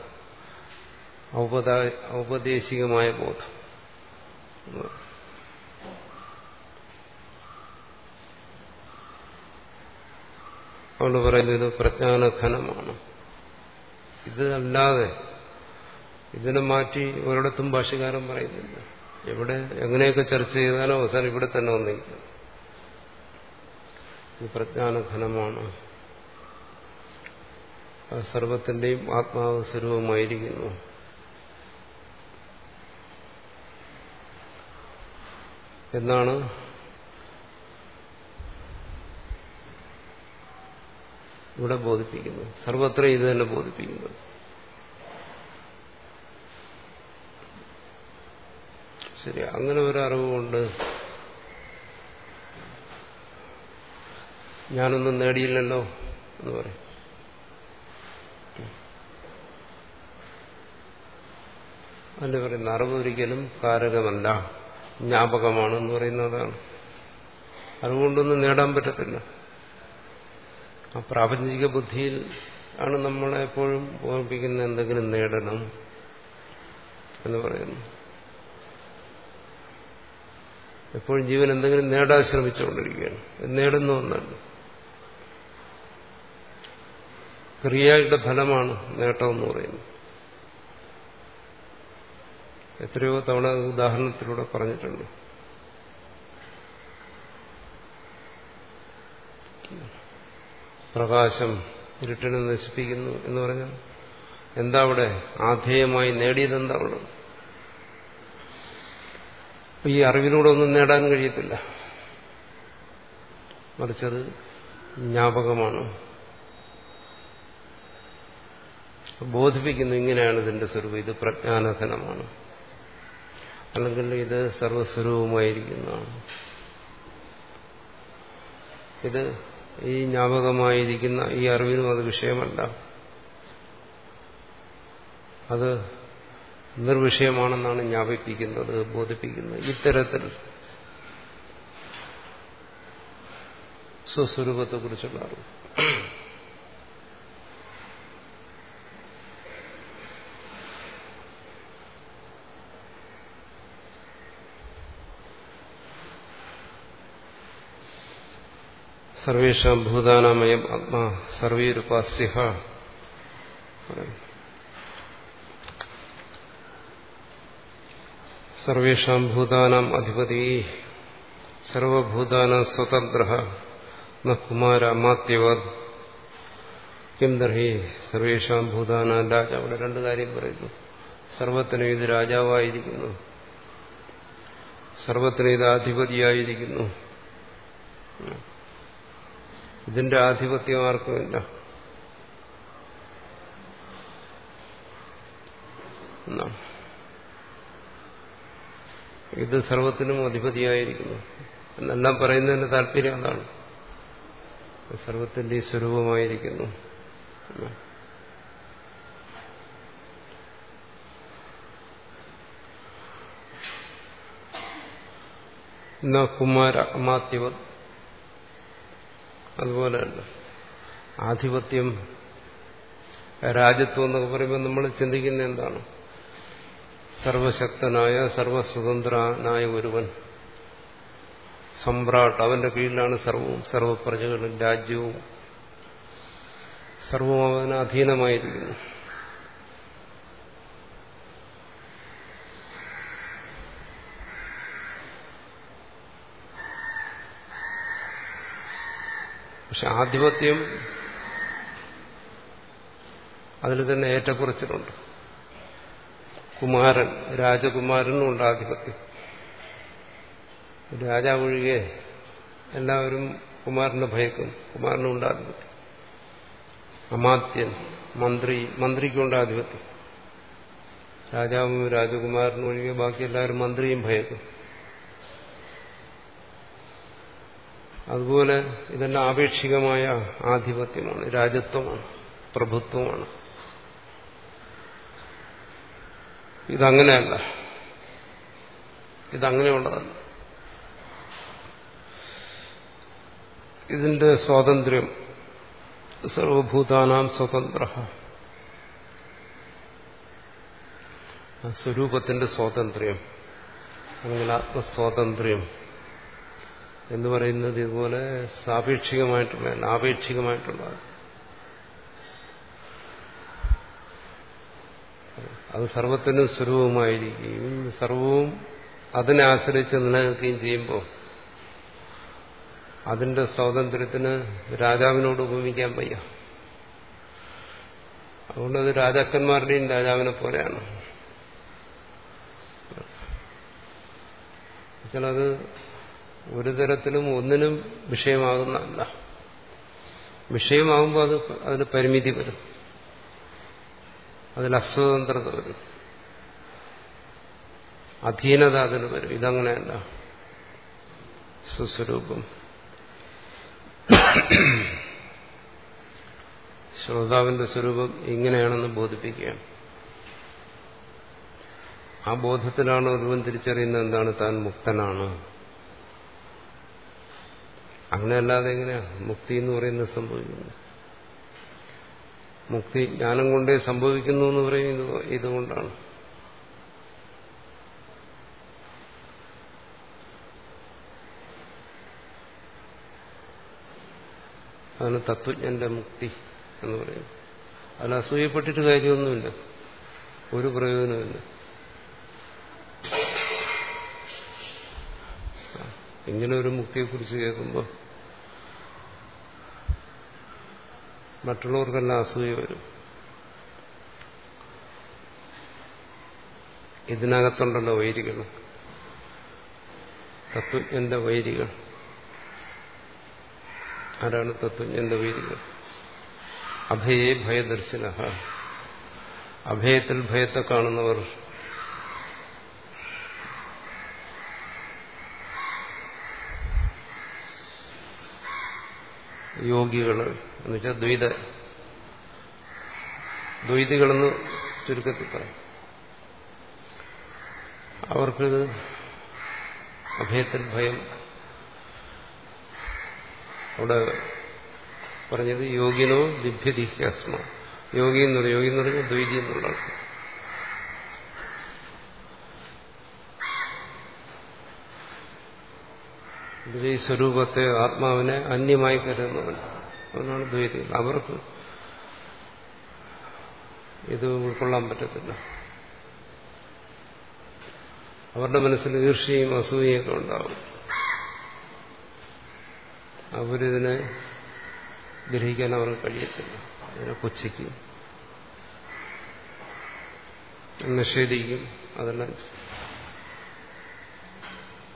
ഔപദേശികമായ ബോധം അതുകൊണ്ട് പറയുന്നത് ഇത് പ്രജ്ഞാനഘനമാണ് ഇത് അല്ലാതെ ഇതിനെ മാറ്റി ഒരിടത്തും ഭാഷകാരൻ പറയുന്നില്ല എവിടെ എങ്ങനെയൊക്കെ ചർച്ച ചെയ്താലും അവസാനം ഇവിടെ തന്നെ വന്നിരിക്കും ഇത് പ്രജ്ഞാനഘനമാണ് സർവത്തിന്റെയും ആത്മാവ് സ്വരൂപമായിരിക്കുന്നു എന്നാണ് ഇവിടെ ബോധിപ്പിക്കുന്നത് സർവത്ര ഇത് തന്നെ ബോധിപ്പിക്കുന്നത് ശരി അങ്ങനെ ഒരു അറിവുകൊണ്ട് ഞാനൊന്നും നേടിയില്ലല്ലോ എന്ന് പറയും അല്ല പറയുന്ന അറിവ് ഒരിക്കലും കാരകമല്ല ജ്ഞാപകമാണ് എന്ന് പറയുന്നതാണ് അറിവുകൊണ്ടൊന്നും നേടാൻ പറ്റത്തില്ല ആ പ്രാപഞ്ചിക ബുദ്ധിയിൽ ആണ് നമ്മളെ എപ്പോഴും ഓർമ്മിപ്പിക്കുന്ന എന്തെങ്കിലും നേടണം എന്ന് പറയുന്നു എപ്പോഴും ജീവൻ എന്തെങ്കിലും നേടാൻ ശ്രമിച്ചുകൊണ്ടിരിക്കുകയാണ് നേടുന്ന ഒന്നല്ല ക്രിയയുടെ ഫലമാണ് നേട്ടമെന്ന് പറയുന്നത് എത്രയോ തവണ ഉദാഹരണത്തിലൂടെ പറഞ്ഞിട്ടുണ്ട് പ്രകാശം ഇരുട്ടിനെ നശിപ്പിക്കുന്നു എന്ന് പറഞ്ഞാൽ എന്താ അവിടെ ആധേയമായി നേടിയതെന്താ ഉള്ളത് ഈ അറിവിലൂടെ ഒന്നും നേടാൻ കഴിയത്തില്ല മറിച്ചത് ജ്ഞാപകമാണ് ബോധിപ്പിക്കുന്നു ഇങ്ങനെയാണ് ഇതിന്റെ സ്വരൂപം ഇത് പ്രജ്ഞാനധനമാണ് അല്ലെങ്കിൽ ഇത് സർവസ്വരൂപമായിരിക്കുന്നതാണ് ഇത് ഈ ജ്ഞാപകമായിരിക്കുന്ന ഈ അറിവിനും അത് വിഷയമല്ല അത് നിർവിഷയമാണെന്നാണ് ജ്ഞാപിപ്പിക്കുന്നത് ബോധിപ്പിക്കുന്നത് ഇത്തരത്തിൽ സ്വസ്വരൂപത്തെക്കുറിച്ചുള്ള അറിവ് സർവേഷാം ഭൂതാനാമയം ആത്മാ സർവീരുപാസ്യ സർവേഷാം ഭൂതാനാം അധിപതി സർവഭൂതാനാം സ്വതന്ത്ര ന കുമാര മാത്യവത് കിം ദർഹി സർവേഷാം ഭൂതാനാം രാജ അവിടെ രണ്ട് കാര്യം പറയുന്നു സർവത്തിനും ഇത് രാജാവായിരിക്കുന്നു സർവത്തിന് ഇത് ആധിപതിയായിരിക്കുന്നു ഇതിന്റെ ആധിപത്യം ആർക്കുമില്ല എന്നാണ് ഇത് സർവത്തിനും അധിപതിയായിരിക്കുന്നു എന്നെല്ലാം പറയുന്നതിന്റെ താല്പര്യം അതാണ് സർവത്തിന്റെ സ്വരൂപമായിരിക്കുന്നു എന്നാ കുമാര അമാത്യവ അതുപോലെയല്ല ആധിപത്യം രാജ്യത്വം എന്നൊക്കെ പറയുമ്പോൾ നമ്മൾ ചിന്തിക്കുന്ന എന്താണ് സർവശക്തനായ സർവസ്വതന്ത്രനായ ഒരുവൻ സമ്രാട്ട് അവന്റെ കീഴിലാണ് സർവവും സർവപ്രജകളും രാജ്യവും സർവവും അവന് അധീനമായിരിക്കുന്നു പക്ഷെ ആധിപത്യം അതിൽ തന്നെ ഏറ്റക്കുറച്ചിലുണ്ട് കുമാരൻ രാജകുമാരനും ഉണ്ട് ആധിപത്യം രാജാവ് ഒഴികെ എല്ലാവരും കുമാരനെ ഭയക്കുന്നു കുമാരനും ഉണ്ട് ആധിപത്യം അമാത്യൻ മന്ത്രി മന്ത്രിക്കുണ്ട് ആധിപത്യം രാജാവും രാജകുമാരനും ഒഴികെ ബാക്കി എല്ലാവരും മന്ത്രിയും ഭയക്കും അതുപോലെ ഇതെല്ലാം ആപേക്ഷികമായ ആധിപത്യമാണ് രാജത്വമാണ് പ്രഭുത്വമാണ് ഇതങ്ങനെയല്ല ഇതങ്ങനെയുള്ളതല്ല ഇതിന്റെ സ്വാതന്ത്ര്യം സർവഭൂതാനാം സ്വതന്ത്ര സ്വരൂപത്തിന്റെ സ്വാതന്ത്ര്യം അല്ലെങ്കിൽ ആത്മസ്വാതന്ത്ര്യം എന്ന് പറയുന്നത് ഇതുപോലെ സാപേക്ഷികമായിട്ടുള്ള ആപേക്ഷികമായിട്ടുള്ളതാണ് അത് സർവത്തിനും സ്വരൂപമായിരിക്കുകയും സർവവും അതിനെ ആശ്രയിച്ച് നിലനിൽക്കുകയും ചെയ്യുമ്പോൾ അതിന്റെ സ്വാതന്ത്ര്യത്തിന് രാജാവിനോട് ഉപമിക്കാൻ വയ്യ അതുകൊണ്ട് അത് രാജാക്കന്മാരുടെയും രാജാവിനെ പോലെയാണ് അത് ഒരു തരത്തിലും ഒന്നിനും വിഷയമാകുന്നതല്ല വിഷയമാകുമ്പോൾ അത് അതിന് പരിമിതി വരും അതിൽ അസ്വതന്ത്രത വരും അധീനത അതിന് വരും ഇതങ്ങനെയല്ല സുസ്വരൂപം ശ്രോതാവിന്റെ സ്വരൂപം ഇങ്ങനെയാണെന്ന് ബോധിപ്പിക്കുകയാണ് ആ ബോധത്തിലാണ് ഒരുവൻ തിരിച്ചറിയുന്നത് എന്താണ് താൻ മുക്തനാണ് അങ്ങനെയല്ലാതെ എങ്ങനെയാ മുക്തി എന്ന് പറയുന്നത് സംഭവിക്കുന്നു മുക്തി ജ്ഞാനം കൊണ്ടേ സംഭവിക്കുന്നു എന്ന് പറയുന്നത് ഇതുകൊണ്ടാണ് അതാണ് തത്വജ്ഞന്റെ മുക്തി എന്ന് പറയുന്നത് അതിൽ അസൂയപ്പെട്ടിട്ട് കാര്യമൊന്നുമില്ല ഒരു പ്രയോജനമില്ല ഇങ്ങനെ ഒരു മുക്തിയെക്കുറിച്ച് കേൾക്കുമ്പോൾ മറ്റുള്ളവർക്കെല്ലാം അസൂയ വരും ഇതിനകത്തുണ്ടല്ലോ വൈരികൾ തത്വജ്ഞന്റെ വൈരികൾ ആരാണ് തത്വജ്ഞന്റെ വൈരികൾ അഭയെ ഭയദർശന അഭയത്തിൽ ഭയത്തെ കാണുന്നവർ യോഗികള് എന്ന് വെച്ചാൽ ദ്വൈത ദ്വൈതികളെന്ന് ചുരുക്കത്തിൽ പറയും അവർക്കിത് അഭയത്തിൽ ഭയം അവിടെ പറഞ്ഞത് യോഗിനോ ദിഭ്യതിഹ്യാസ്മ യോഗി എന്ന് പറയും യോഗി എന്ന് പറഞ്ഞാൽ ദ്വൈതി എന്നുള്ള അർത്ഥം ഇതിൽ ഈ സ്വരൂപത്തെ ആത്മാവിനെ അന്യമായി കരുതുന്നവൻ അവനാണ് ദ്വൈതികൾ അവർക്ക് ഇത് ഉൾക്കൊള്ളാൻ പറ്റത്തില്ല അവരുടെ മനസ്സിൽ ഈർഷ്യയും അസൂയയൊക്കെ ഉണ്ടാവും അവരിതിനെ ഗ്രഹിക്കാൻ അവർക്ക് കഴിയത്തില്ല അതിനെ പുച്ഛിക്കും നിഷേധിക്കും അതെല്ലാം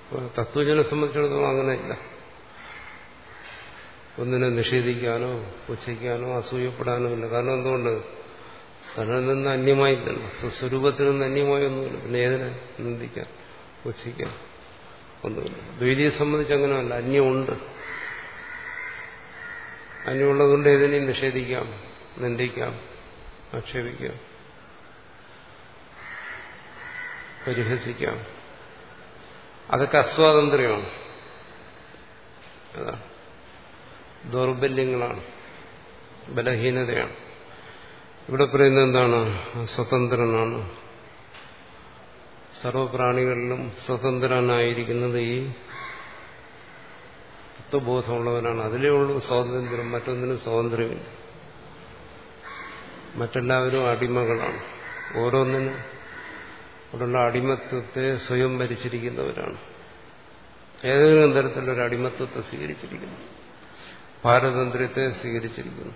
തത്വജനെ സംബന്ധിച്ചിടത്തോളം അങ്ങനെയില്ല ഒന്നിനെ നിഷേധിക്കാനോ പുച്ഛിക്കാനോ അസൂയപ്പെടാനോ ഇല്ല കാരണം എന്തുകൊണ്ട് തന്നിൽ നിന്ന് അന്യമായില്ലല്ലോ സ്വസ്വരൂപത്തിൽ നിന്ന് അന്യമായി ഒന്നുമില്ല പിന്നെ ഏതിനെ നിന്ദിക്കാൻ പുച്ഛിക്കാൻ ഒന്നുമില്ല ദ്വൈതിയെ സംബന്ധിച്ച് അങ്ങനെയല്ല അന്യമുണ്ട് അന്യമുള്ളതുകൊണ്ട് ഏതിനെയും നിഷേധിക്കാം നിന്ദിക്കാം ആക്ഷേപിക്കാം പരിഹസിക്കാം അതൊക്കെ അസ്വാതന്ത്ര്യമാണ് അതാ ദൗർബല്യങ്ങളാണ് ബലഹീനതയാണ് ഇവിടെ പറയുന്നത് എന്താണ് സ്വതന്ത്രനാണ് സർവപ്രാണികളിലും സ്വതന്ത്രനായിരിക്കുന്നത് ഈ തത്വബോധമുള്ളവനാണ് അതിലേ ഉള്ളൂ സ്വാതന്ത്ര്യം മറ്റൊന്നിനും സ്വാതന്ത്ര്യമില്ല മറ്റെല്ലാവരും അടിമകളാണ് ഓരോന്നിനും അവിടെയുള്ള അടിമത്വത്തെ സ്വയം ഭരിച്ചിരിക്കുന്നവരാണ് ഏതെങ്കിലും തരത്തിലൊരു അടിമത്വത്തെ സ്വീകരിച്ചിരിക്കുന്നു പാരതന്ത്ര്യത്തെ സ്വീകരിച്ചിരിക്കുന്നു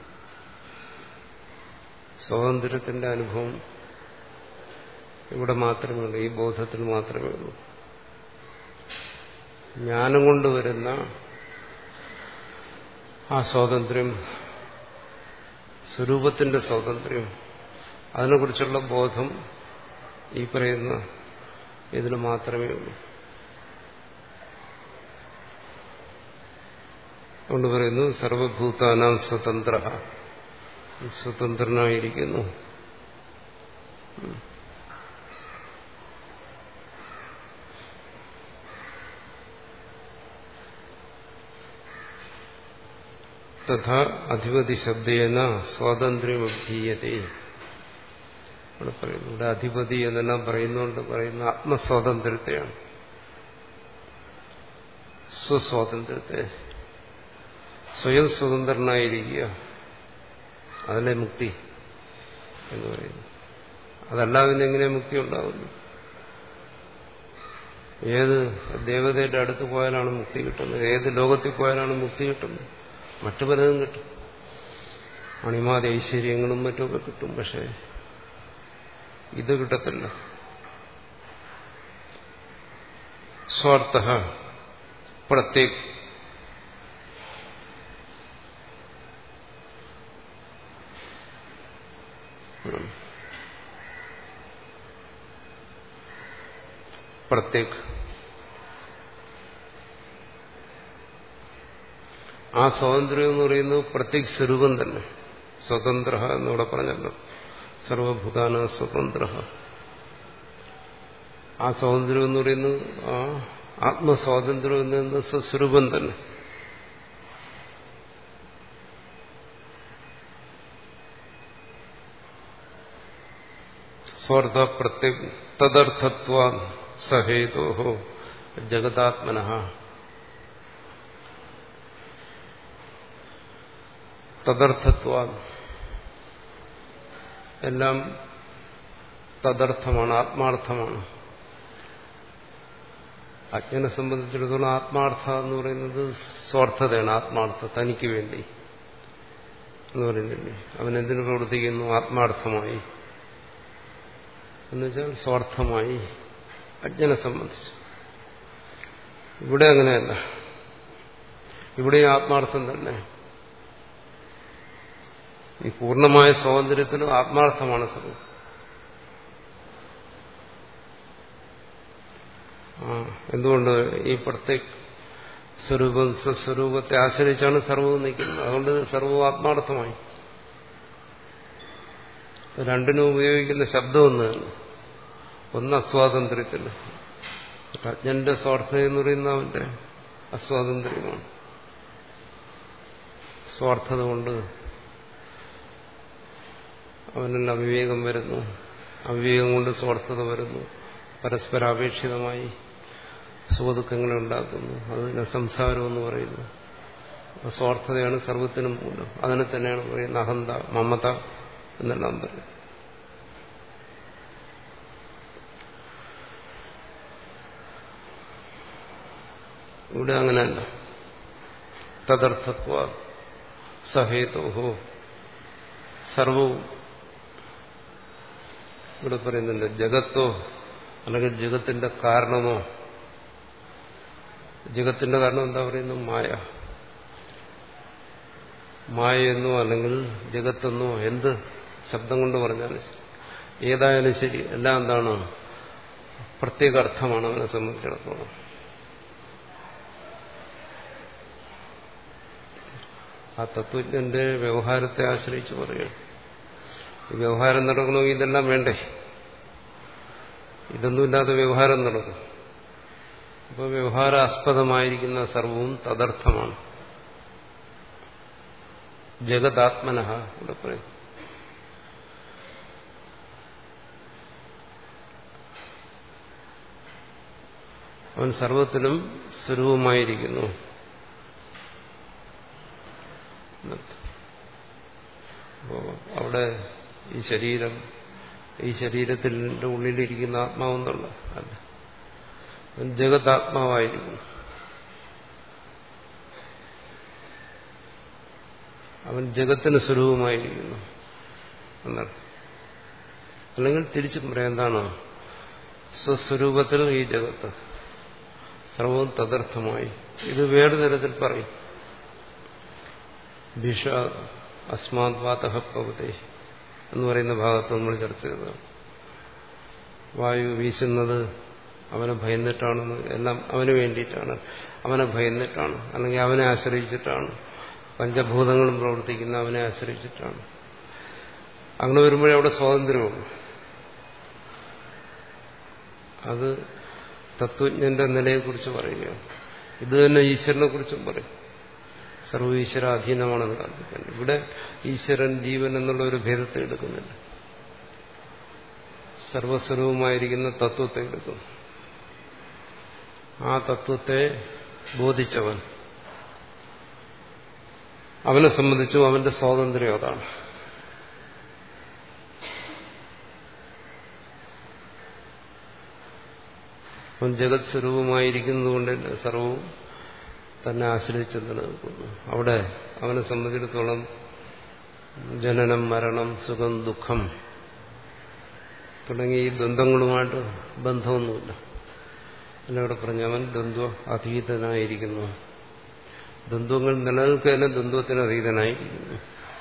സ്വാതന്ത്ര്യത്തിന്റെ അനുഭവം ഇവിടെ മാത്രമേ ഉള്ളൂ ഈ ബോധത്തിൽ മാത്രമേ ഉള്ളൂ ജ്ഞാനം കൊണ്ടുവരുന്ന ആ സ്വാതന്ത്ര്യം സ്വരൂപത്തിന്റെ സ്വാതന്ത്ര്യം അതിനെക്കുറിച്ചുള്ള ബോധം ഈ പറയുന്ന ഇതിന് മാത്രമേ ഉള്ളൂ അതുകൊണ്ട് പറയുന്നു സർവഭൂതാനാം സ്വതന്ത്ര സ്വതന്ത്രനായിരിക്കുന്നു തഥാ അധിപതി ശബ്ദേന സ്വാതന്ത്ര്യം അഭ്യീയതേ ഇവിടെ പറയുന്നു ഇവിടെ അധിപതി എന്നെല്ലാം പറയുന്നുകൊണ്ട് പറയുന്ന ആത്മസ്വാതന്ത്ര്യത്തെയാണ് സ്വസ്വാതന്ത്ര്യത്തെ സ്വയം സ്വതന്ത്രനായിരിക്കുക അതിലെ മുക്തി എന്ന് പറയുന്നു അതല്ലാതെ എങ്ങനെ മുക്തി ഉണ്ടാകുന്നു ഏത് ദേവതയുടെ അടുത്ത് പോയാലാണ് മുക്തി കിട്ടുന്നത് ഏത് ലോകത്തിൽ പോയാലാണ് മുക്തി കിട്ടുന്നത് മറ്റു പലതും കിട്ടും അണിമാത ഐശ്വര്യങ്ങളും മറ്റുമൊക്കെ കിട്ടും പക്ഷേ ഇത് കിട്ടത്തില്ല സ്വാർത്ഥ പ്രത്യേക പ്രത്യേക ആ സ്വാതന്ത്ര്യം എന്ന് പറയുന്നത് പ്രത്യേക സ്വരൂപം തന്നെ സ്വതന്ത്ര എന്നിവിടെ പറഞ്ഞല്ലോ സർവഭൂതാന സ്വതന്ത്ര ആ സ്വാതന്ത്ര്യം എന്ന് പറയുന്നത് ആ ആത്മസ്വാതന്ത്ര്യം എന്ന് പറയുന്നത് സ്വസ്വരൂപം തന്നെ സ്വാർത്ഥ പ്രത്യേക തദർത്ഥത്വ സഹേതോ ജഗതാത്മന തദർത്ഥത്വ എല്ലാം തദർത്ഥമാണ് ആത്മാർത്ഥമാണ് അജ്ഞനെ സംബന്ധിച്ചിടത്തോളം ആത്മാർത്ഥ എന്ന് പറയുന്നത് സ്വാർത്ഥതയാണ് ആത്മാർത്ഥ തനിക്ക് വേണ്ടി എന്ന് പറയുന്നില്ലേ അവൻ എന്തിനു പ്രവർത്തിക്കുന്നു ആത്മാർത്ഥമായി എന്നുവെച്ചാൽ സ്വാർത്ഥമായി അജ്ഞനെ സംബന്ധിച്ച് ഇവിടെ അങ്ങനെയല്ല ഇവിടെ ആത്മാർത്ഥം തന്നെ ഈ പൂർണ്ണമായ സ്വാതന്ത്ര്യത്തിലും ആത്മാർത്ഥമാണ് സർവം ആ എന്തുകൊണ്ട് ഈ പ്രത്യേക സ്വരൂപം സ്വസ്വരൂപത്തെ ആശ്രയിച്ചാണ് സർവവും നിൽക്കുന്നത് അതുകൊണ്ട് സർവവും ആത്മാർത്ഥമായി രണ്ടിനും ഉപയോഗിക്കുന്ന ശബ്ദം ഒന്ന് തന്നെ ഒന്ന് അസ്വാതന്ത്ര്യത്തിന് അജ്ഞന്റെ സ്വാർത്ഥത എന്ന് പറയുന്ന അവന്റെ അസ്വാതന്ത്ര്യമാണ് സ്വാർത്ഥത കൊണ്ട് അവനിൽ അവിവേകം വരുന്നു അവിവേകം കൊണ്ട് സ്വാർത്ഥത വരുന്നു പരസ്പരാപേക്ഷിതമായി സുഖദുഃഖങ്ങളെ ഉണ്ടാക്കുന്നു അതിനെ സംസാരം എന്ന് പറയുന്നു സ്വാർത്ഥതയാണ് സർവത്തിനും മൂലം അതിനെ തന്നെയാണ് പറയുന്നത് അഹന്ത മമത എന്നെല്ലാം പറയും ഇവിടെ അങ്ങനെയല്ല തദർത്ഥത്വ സഹേതോഹോ സർവവും ഇവിടെ പറയുന്നുണ്ട് ജഗത്തോ അല്ലെങ്കിൽ ജഗത്തിന്റെ കാരണമോ ജഗത്തിന്റെ കാരണം എന്താ പറയുന്നത് മായ മായ എന്നോ അല്ലെങ്കിൽ ജഗത്തെന്നോ എന്ത് ശബ്ദം കൊണ്ട് പറഞ്ഞാലും ശരി ഏതായാലും ശരി എല്ലാം എന്താണ് പ്രത്യേക അർത്ഥമാണ് അവനെ സംബന്ധിച്ചിടത്തോളം ആ തത്വജ്ഞന്റെ വ്യവഹാരത്തെ ആശ്രയിച്ച് പറയുകയാണ് ഈ വ്യവഹാരം നടക്കണമെങ്കിൽ ഇതെല്ലാം വേണ്ടേ ഇതൊന്നുമില്ലാതെ വ്യവഹാരം നടക്കും അപ്പോൾ വ്യവഹാരാസ്പദമായിരിക്കുന്ന സർവവും തദർത്ഥമാണ് ജഗതാത്മന ഇവിടെ പറയും അവൻ സർവത്തിലും സ്വരൂപമായിരിക്കുന്നു അപ്പോ അവിടെ ഈ ശരീരം ഈ ശരീരത്തിന്റെ ഉള്ളിലിരിക്കുന്ന ആത്മാവെന്നുള്ള അല്ല അവൻ ജഗതാത്മാവായിരിക്കുന്നു അവൻ ജഗത്തിന് സ്വരൂപമായിരിക്കുന്നു എന്നർത്ഥം അല്ലെങ്കിൽ തിരിച്ചും പറയാം എന്താണ് സ്വസ്വരൂപത്തിൽ ഈ ജഗത്ത് സർവവും തദർത്ഥമായി ഇത് വേറെ തരത്തിൽ പറയും ഭിഷ അസ്മാത് വാതഹ പവതേ എന്ന് പറയുന്ന ഭാഗത്ത് നമ്മൾ ചർച്ച ചെയ്തതാണ് വായു വീശുന്നത് അവനെ ഭയന്നിട്ടാണെന്ന് എല്ലാം അവന് വേണ്ടിയിട്ടാണ് അവനെ ഭയന്നിട്ടാണ് അല്ലെങ്കിൽ അവനെ ആശ്രയിച്ചിട്ടാണ് പഞ്ചഭൂതങ്ങളും പ്രവർത്തിക്കുന്ന അവനെ ആശ്രയിച്ചിട്ടാണ് അങ്ങനെ വരുമ്പോഴേ അവിടെ സ്വാതന്ത്ര്യമുള്ളൂ അത് തത്വജ്ഞന്റെ നിലയെക്കുറിച്ച് പറയുകയാണ് ഇത് തന്നെ ഈശ്വരനെ കുറിച്ചും പറയും സർവ ഈശ്വര അധീനമാണെന്ന് കൽപ്പിക്കാൻ ഇവിടെ ഈശ്വരൻ ജീവൻ എന്നുള്ള ഒരു ഭേദത്തെ എടുക്കുന്നില്ല സർവസ്വരൂപമായിരിക്കുന്ന തത്വത്തെ എടുക്കുന്നു ആ തത്വത്തെ ബോധിച്ചവൻ അവനെ സംബന്ധിച്ചും അവന്റെ സ്വാതന്ത്ര്യം അതാണ് അവൻ ജഗത് സ്വരൂപമായിരിക്കുന്നതുകൊണ്ട് സർവവും തന്നെ ആശ്രയിച്ച് നിലനിൽക്കുന്നു അവിടെ അവനെ സംബന്ധിച്ചിടത്തോളം ജനനം മരണം സുഖം ദുഃഖം തുടങ്ങി ഈ ദ്വന്ദ്ങ്ങളുമായിട്ട് ബന്ധമൊന്നുമില്ല എന്നവിടെ പറഞ്ഞ അവൻ ദ്വന്ദ്വ അതീതനായിരിക്കുന്നു ദ്വന്ദ്വങ്ങൾ നിലനിൽക്കുക ദ്വന്ദ്വത്തിന് അതീതനായിരിക്കുന്നു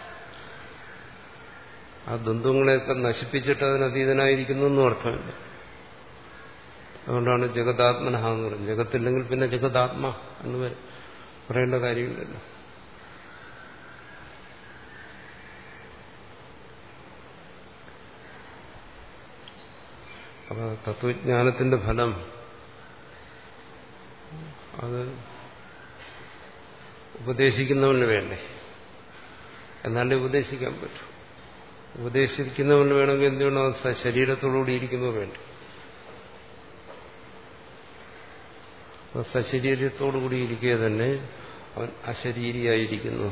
ആ ദ്വന്ദ്വങ്ങളെയൊക്കെ നശിപ്പിച്ചിട്ട് അതിന് അതീതനായിരിക്കുന്നു എന്നും അർത്ഥമില്ല അതുകൊണ്ടാണ് ജഗതാത്മന എന്ന് പറയുന്നത് ജഗത്തില്ലെങ്കിൽ പിന്നെ ജഗതാത്മ എന്ന് പറയേണ്ട കാര്യമില്ലല്ലോ അപ്പൊ തത്വജ്ഞാനത്തിന്റെ ഫലം അത് ഉപദേശിക്കുന്നവന് വേണ്ടേ എന്നാലേ ഉപദേശിക്കാൻ പറ്റൂ ഉപദേശിക്കുന്നവന് വേണമെങ്കിൽ എന്ത് വേണം ശരീരത്തോടുകൂടി ഇരിക്കുന്നത് വേണ്ടേ സശരീരത്തോടുകൂടി ഇരിക്കുക തന്നെ അവൻ അശരീരിയായിരിക്കുന്നു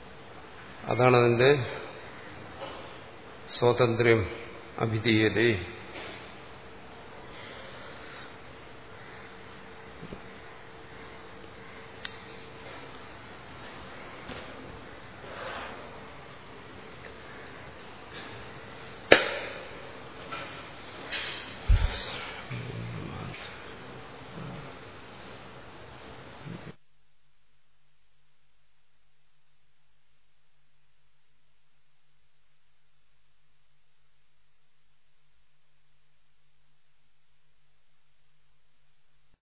അതാണ് അതിന്റെ സ്വാതന്ത്ര്യം അഭിധീയതേ